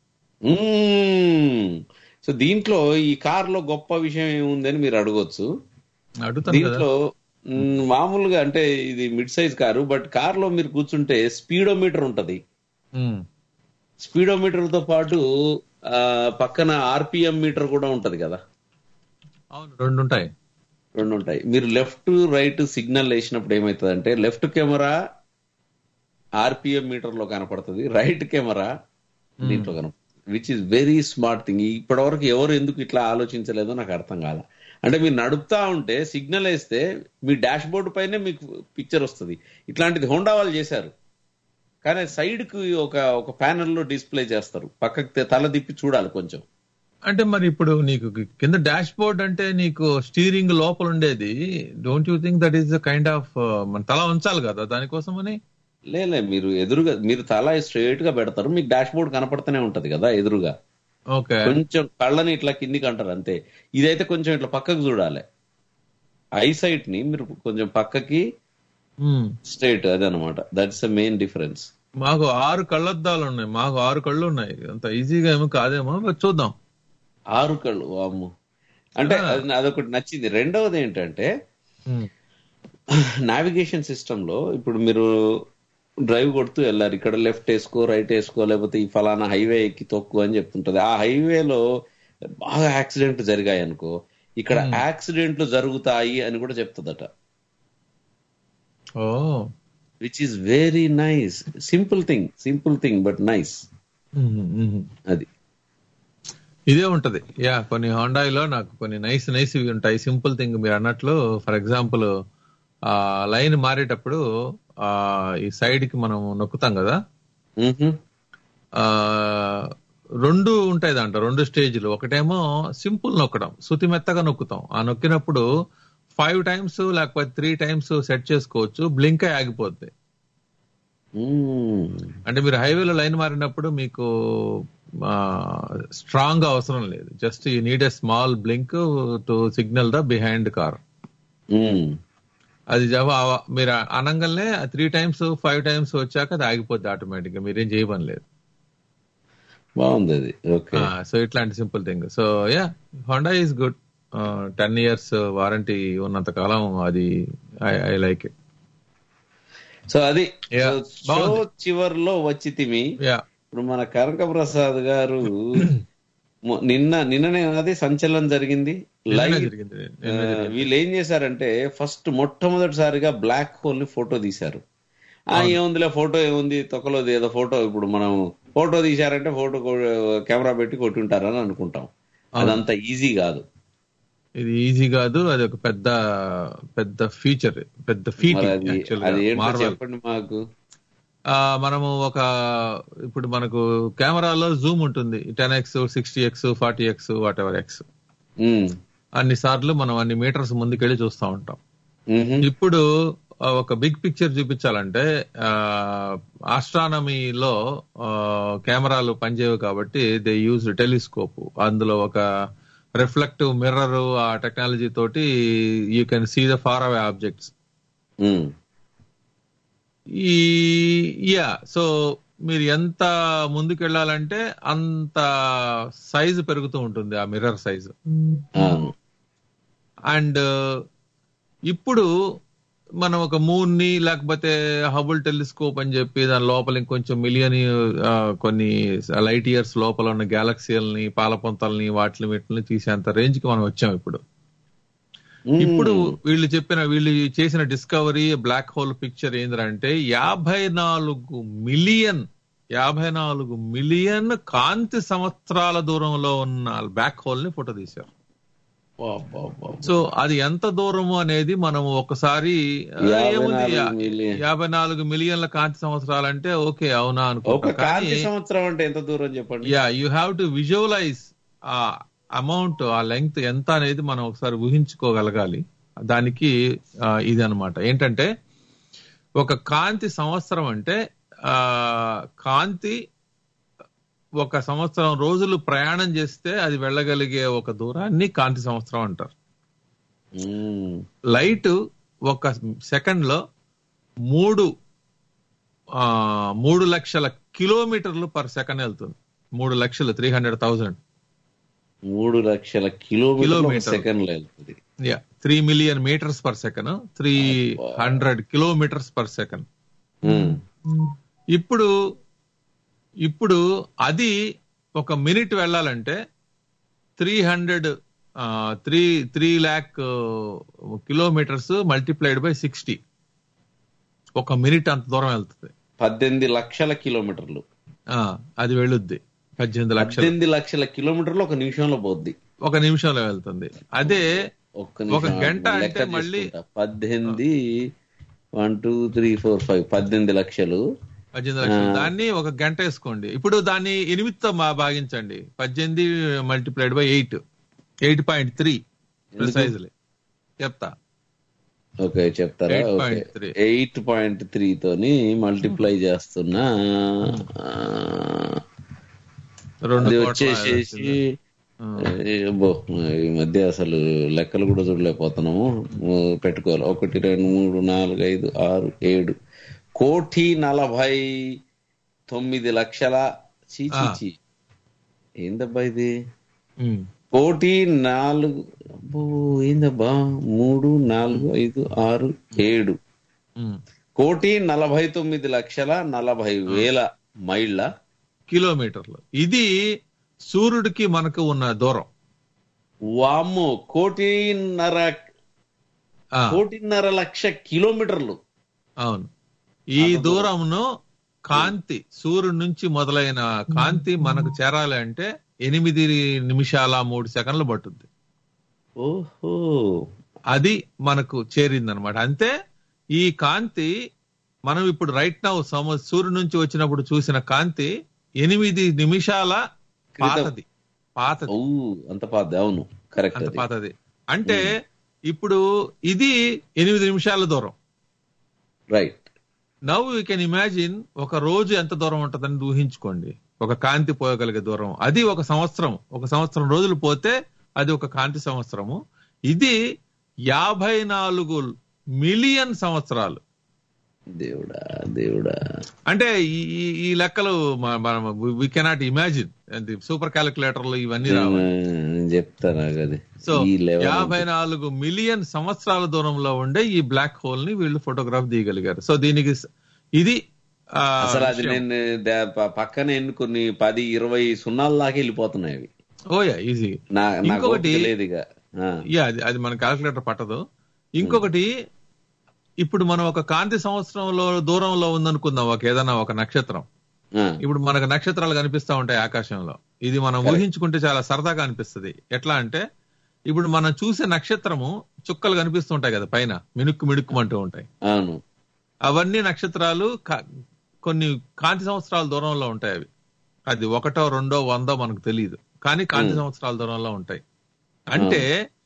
Speaker 4: సో దీంట్లో ఈ కార్ లో గొప్ప విషయం ఏముందని మీరు అడగొచ్చు
Speaker 5: అడుగుతాను కదా
Speaker 4: దీంట్లో మ్, మామూలుగా అంటే ఇది mid size car but car లో మీరు కూర్చుంటే స్పీడోమీటర్ ఉంటది
Speaker 5: మ్మ్.
Speaker 4: స్పీడోమీటర్ తో పాటు ఆ, పక్కన ఆర్పిఎం మీటర్ కూడా ఉంటది కదా
Speaker 5: అవును రెండు ఉంటాయి
Speaker 4: రెండు ఉంటాయి మీరు లెఫ్ట్ రైట్ సిగ్నల్ వేసినప్పుడు ఏమవుతుందంటే లెఫ్ట్ కెమెరా ఆర్పిఎం మీటర్ లో కనపడుతుంది రైట్ కెమెరా దీంట్లో కనపడుతుంది which is very smart thing ఇప్పటివరకు ఎవరు ఎందుకు ఇట్లా ఆలోచించలేదో నాకు అర్థం కాల అంటే మీరు నడుపుతా ఉంటే సిగ్నల్ వేస్తే మీ డాష్ బోర్డు పైనే మీకు పిక్చర్ వస్తుంది ఇట్లాంటిది హోండా వాళ్ళు చేశారు కానీ సైడ్ కి ఒక ఒక ప్యానెల్ లో డిస్ప్లే చేస్తారు పక్కకి తే- తల తిప్పి చూడాలి కొంచెం
Speaker 5: అంటే మరి ఇప్పుడు నీకు కింద డాష్ బోర్డ్ అంటే నీకు స్టీరింగ్ లోపల ఉండేది don't you think that is kind of మన తల ఉంచాలి కదా దానికోసమని
Speaker 4: లేలే మీరు ఎదురుగా మీరు తల స్ట్రైట్ గా పెడతారు మీకు డాష్ బోర్డ్ కనపడుతూనే ఉంటది కదా ఎదురుగా
Speaker 5: ఓకే
Speaker 4: కొంచెం కళ్ళని ఇట్లా కిందికి అంటారు అంతే ఇదైతే కొంచెం ఇట్లా పక్కకు చూడాలి ఐ సైట్ ని మీరు కొంచెం పక్కకి స్ట్రైట్ అదనమాట దట్స్ ద మెయిన్ డిఫరెన్స్
Speaker 5: మాకు ఆరు కళ్ళద్దాలు ఉన్నాయి మాకు ఆరు కళ్ళు ఉన్నాయి అంత ఈజీగా ఏమో కాదేమో but చూద్దాం
Speaker 4: ఆరు కళ్ళు వామ్ము అంటే అది- అదొకటి నచ్చింది రెండవది ఏంటంటే నావిగేషన్ సిస్టమ్ లో ఇప్పుడు మీరు డ్రైవ్ కొడుతూ వెళ్ళారు ఇక్కడ లెఫ్ట్ వేసుకో రైట్ వేసుకో లేకపోతే ఈ ఫలానా హైవే ఎక్కి తొక్కు అని చెప్తుంటది ఆ హైవేలో బాగా యాక్సిడెంట్ జరిగాయి అనుకో ఇక్కడ యాక్సిడెంట్లు జరుగుతాయి అని కూడా చెప్తుందట
Speaker 5: oh
Speaker 4: which is very nice simple thing simple thing but nice అది
Speaker 5: ఇదే ఉంటది యా కొన్ని హోండాయిలో నాకు కొన్ని నైస్ నైస్ ఇవి ఉంటాయి సింపుల్ థింగ్ మీరు అన్నట్లు ఫర్ ఎగ్జాంపుల్ ఆ లైన్ మారేటప్పుడు ఆ ఈ సైడ్ కి మనం నొక్కుతాం కదా ఆ రెండు ఉంటాయి దాంట్లో రెండు స్టేజ్లు ఒకటేమో సింపుల్ నొక్కడం శృతి మెత్తగా నొక్కుతాం ఆ నొక్కినప్పుడు ఫైవ్ టైమ్స్ లేకపోతే త్రీ టైమ్స్ సెట్ చేసుకోవచ్చు బ్లింక్ అయి ఆగిపోద్ది
Speaker 4: మ్మ్.
Speaker 5: అంటే మీరు హైవేలో లైన్ మారినప్పుడు మీకు స్ట్రాంగ్ అవసరం లేదు just you need a small blink to signal the behind car
Speaker 4: మ్మ్.
Speaker 5: అది జవ మీరు అనంగానే త్రీ టైమ్స్ ఫైవ్ టైమ్స్ వచ్చాక అది ఆగిపోద్ది ఆటోమేటిక్ గా మీరేం చేయబని లేదు
Speaker 4: బాగుంది అది ఓకే
Speaker 5: సో ఇట్లాంటి simple thing so yeah Honda is good ten years warranty ఉన్నంత కాలం అది ఐ లైక్ ఇట్
Speaker 4: సో అది
Speaker 5: Yeah,
Speaker 4: సో షో
Speaker 5: బాగుంది.
Speaker 4: చివర్లో వచ్చి తిమి
Speaker 5: యా
Speaker 4: ఇప్పుడు మన కనక ప్రసాద్ గారు మొ- నిన్న నిన్ననే అది సంచలనం జరిగింది లైవ్
Speaker 5: జరిగింది
Speaker 4: ఆ, వీళ్ళు ఏం చేశారంటే ఫస్ట్ మొట్టమొదటిసారిగా బ్లాక్ హోల్ ని ఫోటో తీశారు ఆ ఏముందిలే ఫోటో ఏముంది తొక్కలోది ఏదో ఫోటో ఇప్పుడు మనం ఫోటో తీశారంటే ఫోటో కెమెరా పెట్టి కొట్టుంటారని అనుకుంటాం అదంతా ఈజీ కాదు
Speaker 5: ఇది ఈజీ కాదు అది ఒక పెద్ద పెద్ద ఫీచర్ పెద్ద ఫీట్
Speaker 4: మరి అది అది ఏంటో చెప్పండి మాకు
Speaker 5: మనము ఒక ఇప్పుడు మనకు కెమెరాలో జూమ్ ఉంటుంది ten X sixty X forty X what X
Speaker 4: um,
Speaker 5: అన్ని సార్లు మనం అన్ని మీటర్స్ ముందుకెళ్ళి చూస్తూ ఉంటాం
Speaker 4: మ్హూ.
Speaker 5: ఇప్పుడు ఆ, ఒక బిగ్ పిక్చర్ చూపించాలంటే ఆస్ట్రానమీలో కెమెరాలు పనిచేయవు కాబట్టి దే యూజ్ టెలిస్కోప్ అందులో ఒక రిఫ్లెక్టివ్ మిర్రర్ ఆ టెక్నాలజీ తోటి you can see the far away objects
Speaker 4: um,
Speaker 5: ఈ యా సో మీరు ఎంత ముందుకెళ్ళాలంటే అంత సైజు పెరుగుతూ ఉంటుంది ఆ మిర్రర్ సైజు
Speaker 4: అవును.
Speaker 5: అండ్ ఇప్పుడు మనం ఒక మూన్ ని లేకపోతే హబుల్ టెలిస్కోప్ అని చెప్పి దాని లోపల ఇంకొంచెం మిలియన్ కొన్ని లైట్ ఇయర్స్ లోపల ఉన్న గ్యాలక్సీలని పాలపొంతల్ని వాటిని వీటిని తీసేంత రేంజ్ కి మనం వచ్చాం ఇప్పుడు ఇప్పుడు వీళ్ళు చెప్పిన వీళ్ళు చేసిన డిస్కవరీ బ్లాక్ హోల్ పిక్చర్ ఏంటంటే యాభై నాలుగు మిలియన్ యాభై నాలుగు మిలియన్ కాంతి సంవత్సరాల దూరంలో ఉన్న బ్లాక్ హోల్ ని ఫోటో తీశారు
Speaker 4: వా, వా, వా.
Speaker 5: సో అది ఎంత దూరము అనేది మనం ఒకసారి ఆ,
Speaker 4: యాభై
Speaker 5: ఏముంది
Speaker 4: నాలుగు
Speaker 5: యా-
Speaker 4: మిలియన్.
Speaker 5: యాభై నాలుగు మిలియన్ల కాంతి సంవత్సరాలు అంటే ఓకే అవునా
Speaker 4: ఒక
Speaker 5: అనుకుంటా
Speaker 4: కాంతి
Speaker 5: కానీ
Speaker 4: సంవత్సరం అంటే ఎంత దూరం చెప్పండి
Speaker 5: yeah you have to visualize ఆ అమౌంట్ ఆ లెంగ్త్ ఎంత అనేది మనం ఒకసారి ఊహించుకోగలగాలి దానికి ఆ, ఇది అన్నమాట ఏంటంటే ఒక కాంతి సంవత్సరం అంటే ఆ కాంతి ఒక సంవత్సరం రోజులు ప్రయాణం చేస్తే అది వెళ్ళగలిగే ఒక దూరాన్ని కాంతి సంవత్సరం అంటారు
Speaker 4: ఉమ్,
Speaker 5: లైట్ ఒక సెకండ్ లో మూడు ఆ, మూడు లక్షల కిలోమీటర్లు పర్ సెకండ్ వెళ్తుంది మూడు లక్షలు త్రీ హండ్రెడ్ థౌసండ్
Speaker 4: మూడు లక్షల కిలోమీటర్
Speaker 5: కిలోమీటర్లు.
Speaker 4: సెకండ్ లో వెళ్తుంది
Speaker 5: yeah three million metres per second three hundred kilometres per second
Speaker 4: um,
Speaker 5: ఇప్పుడు ఇప్పుడు అది ఒక మినిట్ వెళ్ళాలంటే three hundred three three lakh kilometres multiplied by sixty ఒక మినిట్ అంత దూరం వెళ్తుంది
Speaker 4: పద్దెనిమిది లక్షల కిలోమీటర్లు
Speaker 5: ఆ, అది వెళ్ళుద్ది పద్దెనిమిది లక్షలు
Speaker 4: పద్దెనిమిది లక్షల కిలోమీటర్లు ఒక నిమిషంలో పోద్ది
Speaker 5: ఒక నిమిషంలో వెళ్తుంది అదే
Speaker 4: ఒక్క
Speaker 5: ఒక
Speaker 4: నిమిషం
Speaker 5: గంట
Speaker 4: లెక్క
Speaker 5: అంటే మళ్ళీ
Speaker 4: చేసుకుంటా. పద్దెనిమిది one two three four five పద్దెనిమిది లక్షలు
Speaker 5: పద్దెనిమిది లక్షలు దాన్ని ఒక గంట వేసుకోండి ఇప్పుడు దాన్ని ఎనిమిదితో మా భాగించండి పద్దెనిమిది multiplied by eight eight point three precisely చెప్తా
Speaker 4: ఓకే చెప్తారా
Speaker 5: 8.3.
Speaker 4: ఎయిట్ పాయింట్ త్రీ తోని మల్టిప్లై చేస్తున్నా ఆ,
Speaker 5: రెండు
Speaker 4: అది
Speaker 5: కోట్ల
Speaker 4: వచ్చేసేసి ఏ, అబ్బో, ఈ మధ్య అసలు లెక్కలు కూడా చూడలేకపోతున్నాము ఓ, పెట్టుకోవాలి ఒకటి రెండు మూడు నాలుగు ఐదు ఆరు ఏడు కోటి నలభై తొమ్మిది లక్షల చీ చీ,
Speaker 5: ఆ.
Speaker 4: చీ ఏందబ్బా ఇది
Speaker 5: ఉమ్,
Speaker 4: కోటి నాలుగు అబ్బో ఏందబ్బా మూడు నాలుగు ఐదు ఆరు ఏడు
Speaker 5: ఉమ్.
Speaker 4: కోటి నలభై తొమ్మిది లక్షల నలభై వేల మైళ్ళ
Speaker 5: కిలోమీటర్లు ఇది సూర్యుడికి మనకు ఉన్న దూరం
Speaker 4: వామ్మో కోటిన్నర
Speaker 5: ఆ,
Speaker 4: కోటిన్నర లక్ష కిలోమీటర్లు
Speaker 5: అవును ఈ దూరంను కాంతి సూర్యుడి నుంచి మొదలైన కాంతి మనకు చేరాలి అంటే ఎనిమిది నిమిషాల మూడు సెకండ్లు పట్టుద్ది
Speaker 4: ఓహో
Speaker 5: అది మనకు చేరిందనమాట అంతే ఈ కాంతి మనం ఇప్పుడు రైట్ నౌ సమ సూర్యుడు నుంచి వచ్చినప్పుడు చూసిన కాంతి ఎనిమిది నిమిషాల పాతది పాతది
Speaker 4: ఓ అంత పాత అవును కరెక్ట్
Speaker 5: అంత
Speaker 4: అది
Speaker 5: పాతది అంటే ఇప్పుడు ఇది ఎనిమిది నిమిషాల దూరం
Speaker 4: right
Speaker 5: now you can imagine ఒక రోజు ఎంత దూరం ఉంటుందని ఊహించుకోండి ఒక కాంతి పోయగలిగే దూరం అది ఒక సంవత్సరం ఒక సంవత్సరం రోజులు పోతే అది ఒక కాంతి సంవత్సరము ఇది యాభై నాలుగు మిలియన్ సంవత్సరాలు
Speaker 4: దేవుడా దేవుడా
Speaker 5: అంటే ఈ ఈ- ఈ లెక్కలు మ- మనం వి కెనాట్ ఇమాజిన్ సూపర్ క్యాలిక్యులేటర్లు ఇవన్నీ రావాలి
Speaker 4: నేను చెప్తాను నాకు అది
Speaker 5: సో
Speaker 4: ఈ లెవెల్
Speaker 5: యాభై నాలుగు మిలియన్ సంవత్సరాల దూరంలో ఉండే ఈ బ్లాక్ హోల్ ని వీళ్ళు ఫోటోగ్రాఫ్ తీయగలిగారు సో దీనికి స- ఇది ఆ,
Speaker 4: అసలు అది
Speaker 5: విషయం.
Speaker 4: నేను ద- ప- పక్కన ఎన్ని కొన్ని పది ఇరవై సున్నాల దాకా వెళ్ళిపోతున్నాయి అవి
Speaker 5: ఓయా ఈజీ
Speaker 4: నా నాకు
Speaker 5: ఇంకొకటి
Speaker 4: ఓపిక లేదు ఇక ఆ,
Speaker 5: యా అది అది మన క్యాలిక్యులేటర్ పట్టదు ఇంకొకటి ఇప్పుడు మనం ఒక కాంతి సంవత్సరంలో దూరంలో ఉందనుకుందాం ఒక ఏదైనా ఒక నక్షత్రం
Speaker 4: ఆ,
Speaker 5: ఇప్పుడు మనకు నక్షత్రాలు కనిపిస్తా ఉంటాయి ఆకాశంలో ఇది మనం ఊహించుకుంటే చాలా సరదాగా అనిపిస్తది ఎట్లా అంటే ఇప్పుడు మనం చూసే నక్షత్రము చుక్కలు కనిపిస్తుంటాయి కదా పైన మినుక్కు మినుక్కుమంటూ ఉంటాయి
Speaker 4: అవును
Speaker 5: అవన్నీ నక్షత్రాలు క- కొన్ని కాంతి సంవత్సరాల దూరంలో ఉంటాయి అవి అది ఒకటో రెండో వందో మనకు తెలియదు కానీ కాంతి సంవత్సరాల దూరంలో ఉంటాయి అంటే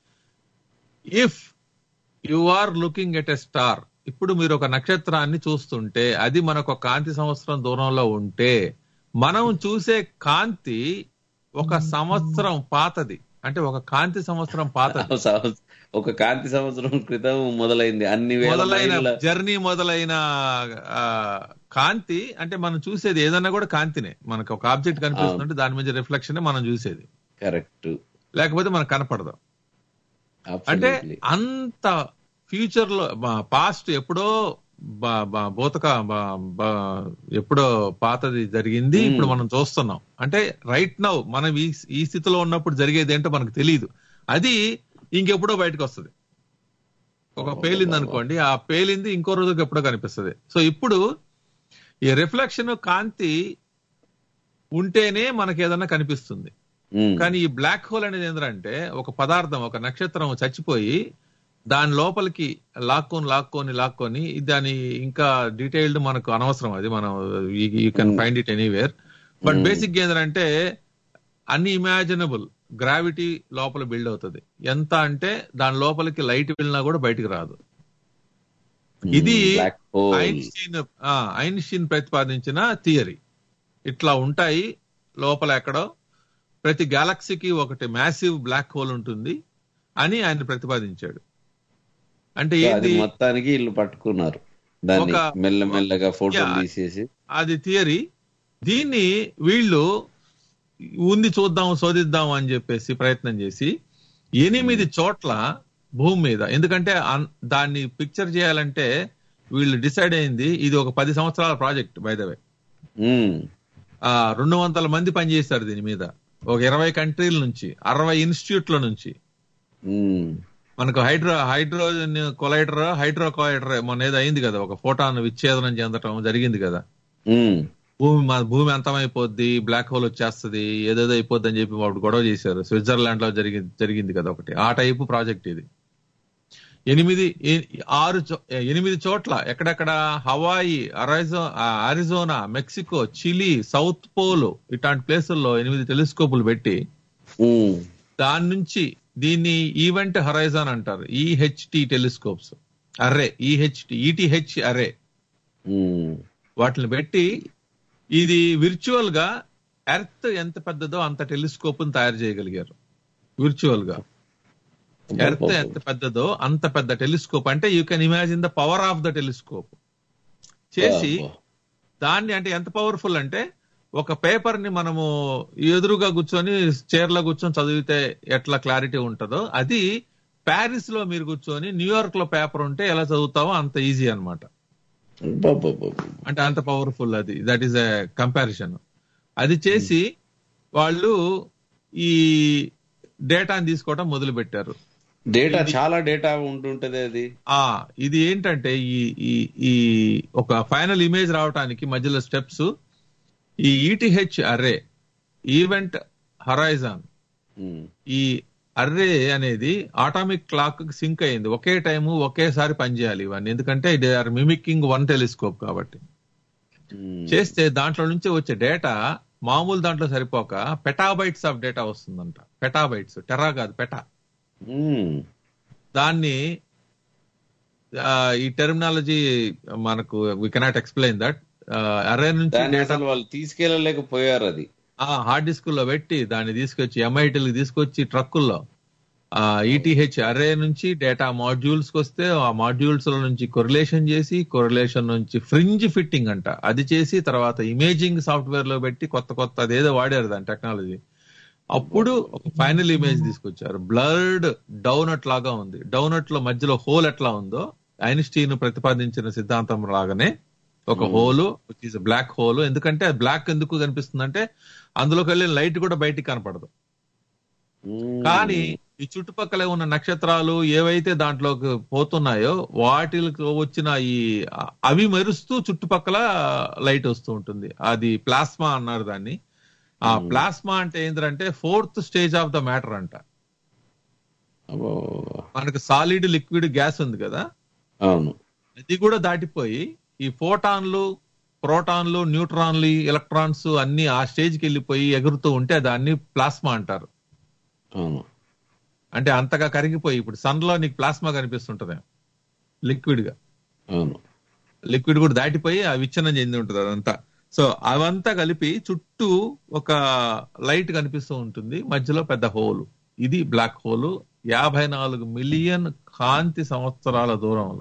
Speaker 5: if you are looking at a star ఇప్పుడు మీరు ఒక నక్షత్రాన్ని చూస్తుంటే అది మనకు ఒక కాంతి సంవత్సరం దూరంలో ఉంటే మనం చూసే కాంతి ఒక సంవత్సరం పాతది అంటే ఒక కాంతి సంవత్సరం పాతది
Speaker 4: సంవత్సరం- ఒక కాంతి సంవత్సరం క్రితం మొదలైంది అన్ని వేల
Speaker 5: మొదలైన
Speaker 4: మైళ్ళ
Speaker 5: జర్నీ మొదలైన ఆ, కాంతి అంటే మనం చూసేది ఏదన్నా కూడా కాంతినే మనకు ఒక ఆబ్జెక్ట్ కనిపిస్తుంటే దాని మీద రిఫ్లెక్షన్ మనం చూసేది
Speaker 4: కరెక్ట్
Speaker 5: లేకపోతే మనకు కనపడదు అంటే అంత ఫ్యూచర్ లో పాస్ట్ ఎప్పుడో బ- బ- భూతక బ- బ- ఎప్పుడో పాతది జరిగింది ఇప్పుడు మనం చూస్తున్నాం అంటే రైట్ నౌ మనం ఈ ఈ స్థితిలో ఉన్నప్పుడు జరిగేది ఏంటో మనకు తెలియదు అది ఇంకెప్పుడో బయటకు వస్తుంది ఒక పేలింది అనుకోండి ఆ పేలింది ఇంకో రోజుకి ఎప్పుడో కనిపిస్తుంది సో ఇప్పుడు ఈ రిఫ్లెక్షన్ కాంతి ఉంటేనే మనకి ఏదన్నా కనిపిస్తుంది కానీ ఈ బ్లాక్ హోల్ అనేది ఏంటంటే ఒక పదార్థం ఒక నక్షత్రం చచ్చిపోయి దాని లోపలికి లాక్కొని లాక్కొని లాక్కొని దాని ఇంకా డీటెయిల్డ్ మనకు అనవసరం అది మనం you can find it anywhere but basic ఏంటంటే అన్ఇమాజినబుల్ గ్రావిటీ లోపల బిల్డ్ అవుతుంది ఎంత అంటే దాని లోపలికి లైట్ వెళ్ళినా కూడా బయటికి రాదు ఇది
Speaker 4: Black hole.
Speaker 5: ఐన్స్టీన్ ఆ, ఐన్స్టీన్ ప్రతిపాదించిన థియరీ ఇట్లా ఉంటాయి లోపల ఎక్కడో ప్రతి గెలాక్సీకి ఒకటి మ్యాసివ్ బ్లాక్ హోల్ ఉంటుంది అని ఆయన ప్రతిపాదించాడు అంటే
Speaker 4: అది
Speaker 5: ఏంటి
Speaker 4: మొత్తానికి ఇల్లు పట్టుకున్నారు దాన్ని
Speaker 5: ఒక-
Speaker 4: మెల్లమెల్లగా ఫోటోలు
Speaker 5: Yeah.
Speaker 4: తీసేసి
Speaker 5: అది థియరీ దీన్ని వీళ్ళు ఉంది చూద్దాం శోధిద్దాం అని చెప్పేసి ప్రయత్నం చేసి ఎనిమిది చోట్ల భూమి మీద ఎందుకంటే అన్- దాన్ని పిక్చర్ చేయాలంటే వీళ్ళు డిసైడ్ అయింది ఇది ఒక పది సంవత్సరాల ప్రాజెక్ట్ బై ద వే ఆ రెండు వందల మంది పనిచేశారు దీని మీద ఒక ఇరవై కంట్రీల నుంచి అరవై ఇన్స్టిట్యూట్ల నుంచి మనకు hydro hydrogen collider hydro collider మొన్న ఏదో అయింది కదా ఒక ఫోటాన్ విచ్ఛేదనం చెందటం జరిగింది కదా భూమి మన భూమి అంతమైపోద్ది బ్లాక్ హోల్ వచ్చేస్తది ఏదేదో అయిపోద్ది అని చెప్పి వాడు గొడవ చేశారు స్విట్జర్లాండ్ లో జరిగింది జరిగింది కదా ఒకటి ఆ టైపు ప్రాజెక్ట్ ఇది ఎనిమిది ఎ- ఆరు చో- ఎనిమిది చోట్ల ఎక్కడెక్కడ హవాయి అరైజో Arizona Mexico Chile south pole ఇట్లాంటి ప్లేసుల్లో ఎనిమిది టెలిస్కోపులు పెట్టి దాని నుంచి దీన్ని ఈవెంట్ హరైజాన్ అంటారు EHT telescopes array EHT ETH array వాటిని పెట్టి ఇది విర్చువల్ గా ఎర్త్ ఎంత పెద్దదో అంత టెలిస్కోప్ తయారు చేయగలిగారు విర్చువల్ గా ఎర్త్ ఎంత పెద్దదో అంత పెద్ద టెలిస్కోప్ అంటే you can imagine the power of the telescope చేసి దాన్ని అంటే ఎంత పవర్ఫుల్ అంటే ఒక పేపర్ ని మనము ఎదురుగా కూర్చొని చైర్ లో కూర్చొని చదివితే ఎట్లా క్లారిటీ ఉంటుందో అది ప్యారిస్ లో మీరు కూర్చొని న్యూయార్క్ లో పేపర్ ఉంటే ఎలా చదువుతావో అంత ఈజీ అన్నమాట అంటే అంత పవర్ఫుల్ అది దట్ ఈస్ ఎ కంపారిజన్ అది చేసి వాళ్ళు ఈ డేటాని తీసుకోవడం మొదలు పెట్టారు
Speaker 4: డేటా చాలా డేటా ఉంటుంటది అది
Speaker 5: ఆ ఇది ఏంటంటే ఈ ఈ ఈ ఒక ఫైనల్ ఇమేజ్ రావడానికి మధ్యలో స్టెప్స్ ఈ ఈటీహెచ్ అర్రే ఈవెంట్ హరైజాన్ ఈ అర్రే అనేది ఆటామిక్ క్లాక్ సింక్ అయింది ఒకే టైము ఒకేసారి పనిచేయాలి ఇవన్నీ ఎందుకంటే they are mimicking one telescope కాబట్టి చేస్తే దాంట్లో నుంచి వచ్చే డేటా మామూలు దాంట్లో సరిపోక పెటాబైట్స్ ఆఫ్ డేటా వస్తుందంట పెటాబైట్స్ టెరా కాదు పెటా దాన్ని ఈ టెర్మినాలజీ మనకు వి కెనాట్ ఎక్స్ప్లెయిన్ దట్ అరే నుంచి
Speaker 4: దాన్ని అసలు వాళ్ళు తీసుకెళ్ళలేకపోయారు అది
Speaker 5: హార్డ్ డిస్క్ లో పెట్టి దాన్ని తీసుకొచ్చి ఎంఐటీలకు తీసుకొచ్చి ట్రక్కుల్లో ఈటీహెచ్ అరే నుంచి డేటా మాడ్యూల్స్ వస్తే ఆ మాడ్యూల్స్ నుంచి కొరిలేషన్ చేసి కొరిలేషన్ నుంచి ఫ్రింజ్ ఫిట్టింగ్ అంట అది చేసి తర్వాత ఇమేజింగ్ సాఫ్ట్వేర్ లో పెట్టి కొత్త కొత్త అదేదో వాడారు దాని టెక్నాలజీ అప్పుడు ఒక ఫైనల్ ఇమేజ్ తీసుకొచ్చారు బ్లర్డ్ డౌనట్ లాగా ఉంది డౌనట్ లో మధ్యలో హోల్ ఎట్లా ఉందో ఐన్స్టీన్ ప్రతిపాదించిన సిద్ధాంతం లాగానే ఒక hole which is black hole ఎందుకంటే బ్లాక్ ఎందుకు కనిపిస్తుంది అంటే అందులోకి వెళ్ళిన లైట్ కూడా బయటికి కనపడదు కానీ ఈ చుట్టుపక్కల ఉన్న నక్షత్రాలు ఏవైతే దాంట్లోకి పోతున్నాయో వాటికి వచ్చిన ఈ అవి మెరుస్తూ చుట్టుపక్కల లైట్ వస్తూ ఉంటుంది అది ప్లాస్మా అన్నారు దాన్ని ఆ ప్లాస్మా అంటే ఏంటంటే fourth stage of the matter అంట మనకు సాలిడ్ లిక్విడ్ గ్యాస్ ఉంది కదా
Speaker 4: అవును
Speaker 5: అది కూడా దాటిపోయి ఈ ఫోటాన్లు ప్రోటాన్లు న్యూట్రాన్లు ఎలక్ట్రాన్స్ అన్ని ఆ స్టేజ్కి వెళ్ళిపోయి ఎగురుతూ ఉంటే దాన్ని ప్లాస్మా అంటారు
Speaker 4: అవును
Speaker 5: అంటే అంతగా కరిగిపోయి ఇప్పుడు సన్ లో నీకు ప్లాస్మా కనిపిస్తుంటది లిక్విడ్ గా
Speaker 4: అవును
Speaker 5: లిక్విడ్ కూడా దాటిపోయి ఆ విచ్ఛిన్నం చెంది ఉంటుంది అదంతా సో అవంతా కలిపి చుట్టూ ఒక లైట్ కనిపిస్తూ ఉంటుంది మధ్యలో పెద్ద హోల్ ఇది బ్లాక్ హోల్ యాభై నాలుగు మిలియన్ కాంతి సంవత్సరాల దూరంలో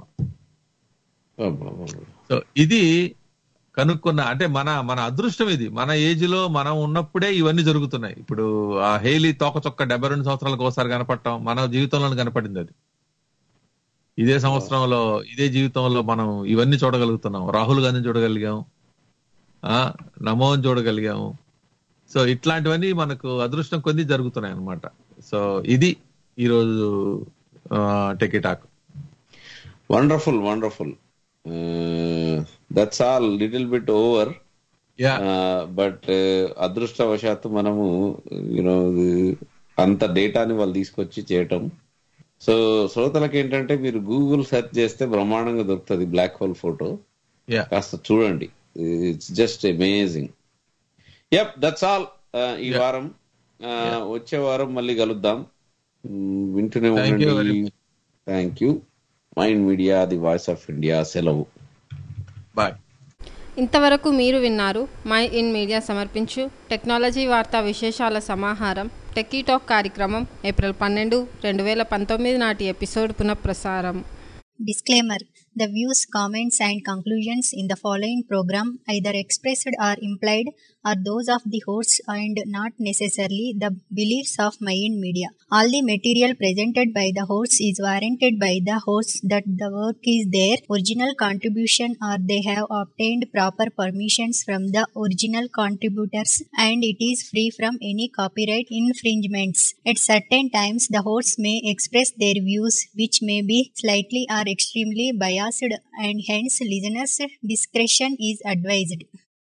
Speaker 5: సో ఇది కనుక్కున్న అంటే మన మన అదృష్టం ఇది మన ఏజ్ లో మనం ఉన్నప్పుడే ఇవన్నీ జరుగుతున్నాయి ఇప్పుడు ఆ హేలీ తోక చొక్క డెబ్బై రెండు సంవత్సరాలకు ఒకసారి కనపడటం మన జీవితంలో కనపడింది అది ఇదే సంవత్సరంలో ఇదే జీవితంలో మనం ఇవన్నీ చూడగలుగుతున్నాం రాహుల్ గాంధీని చూడగలిగాం ఆ నమోని చూడగలిగాము సో ఇట్లాంటివన్నీ మనకు అదృష్టం కొద్ది జరుగుతున్నాయి అన్నమాట సో ఇది ఈరోజు techie talk
Speaker 4: wonderful wonderful that's all little bit over but అదృష్టవశాత్తు మనము యూనో అంత డేటాని వాళ్ళు తీసుకొచ్చి చేయటం సో శ్రోతలకు ఏంటంటే మీరు గూగుల్ సెర్చ్ చేస్తే బ్రహ్మాండంగా దొరుకుతుంది బ్లాక్ హోల్ ఫోటో కాస్త చూడండి it's just amazing yup that's all ఈ వారం వచ్చే వారం మళ్ళీ కలుద్దాం వింటూనే ఉండండి thank you Mind Media the voice of India సెలవు
Speaker 5: బాయ్
Speaker 3: ఇంతవరకు మీరు విన్నారు మై ఇన్ మీడియా సమర్పించు టెక్నాలజీ వార్తా విశేషాల సమాహారం టెక్కీ టాక్ కార్యక్రమం ఏప్రిల్ పన్నెండు రెండు వేల పంతొమ్మిది నాటి ఎపిసోడ్ పునఃప్రసారం
Speaker 12: Disclaimer The views, comments, and conclusions in the following program, either expressed or implied, are those of the hosts and not necessarily the beliefs of Mayan Media. All the material presented by the hosts is warranted by the hosts that the work is their original contribution or they have obtained proper permissions from the original contributors and it is free from any copyright infringements. At certain times, the hosts may express their views which may be slightly or extremely biased and hence listeners' discretion is advised.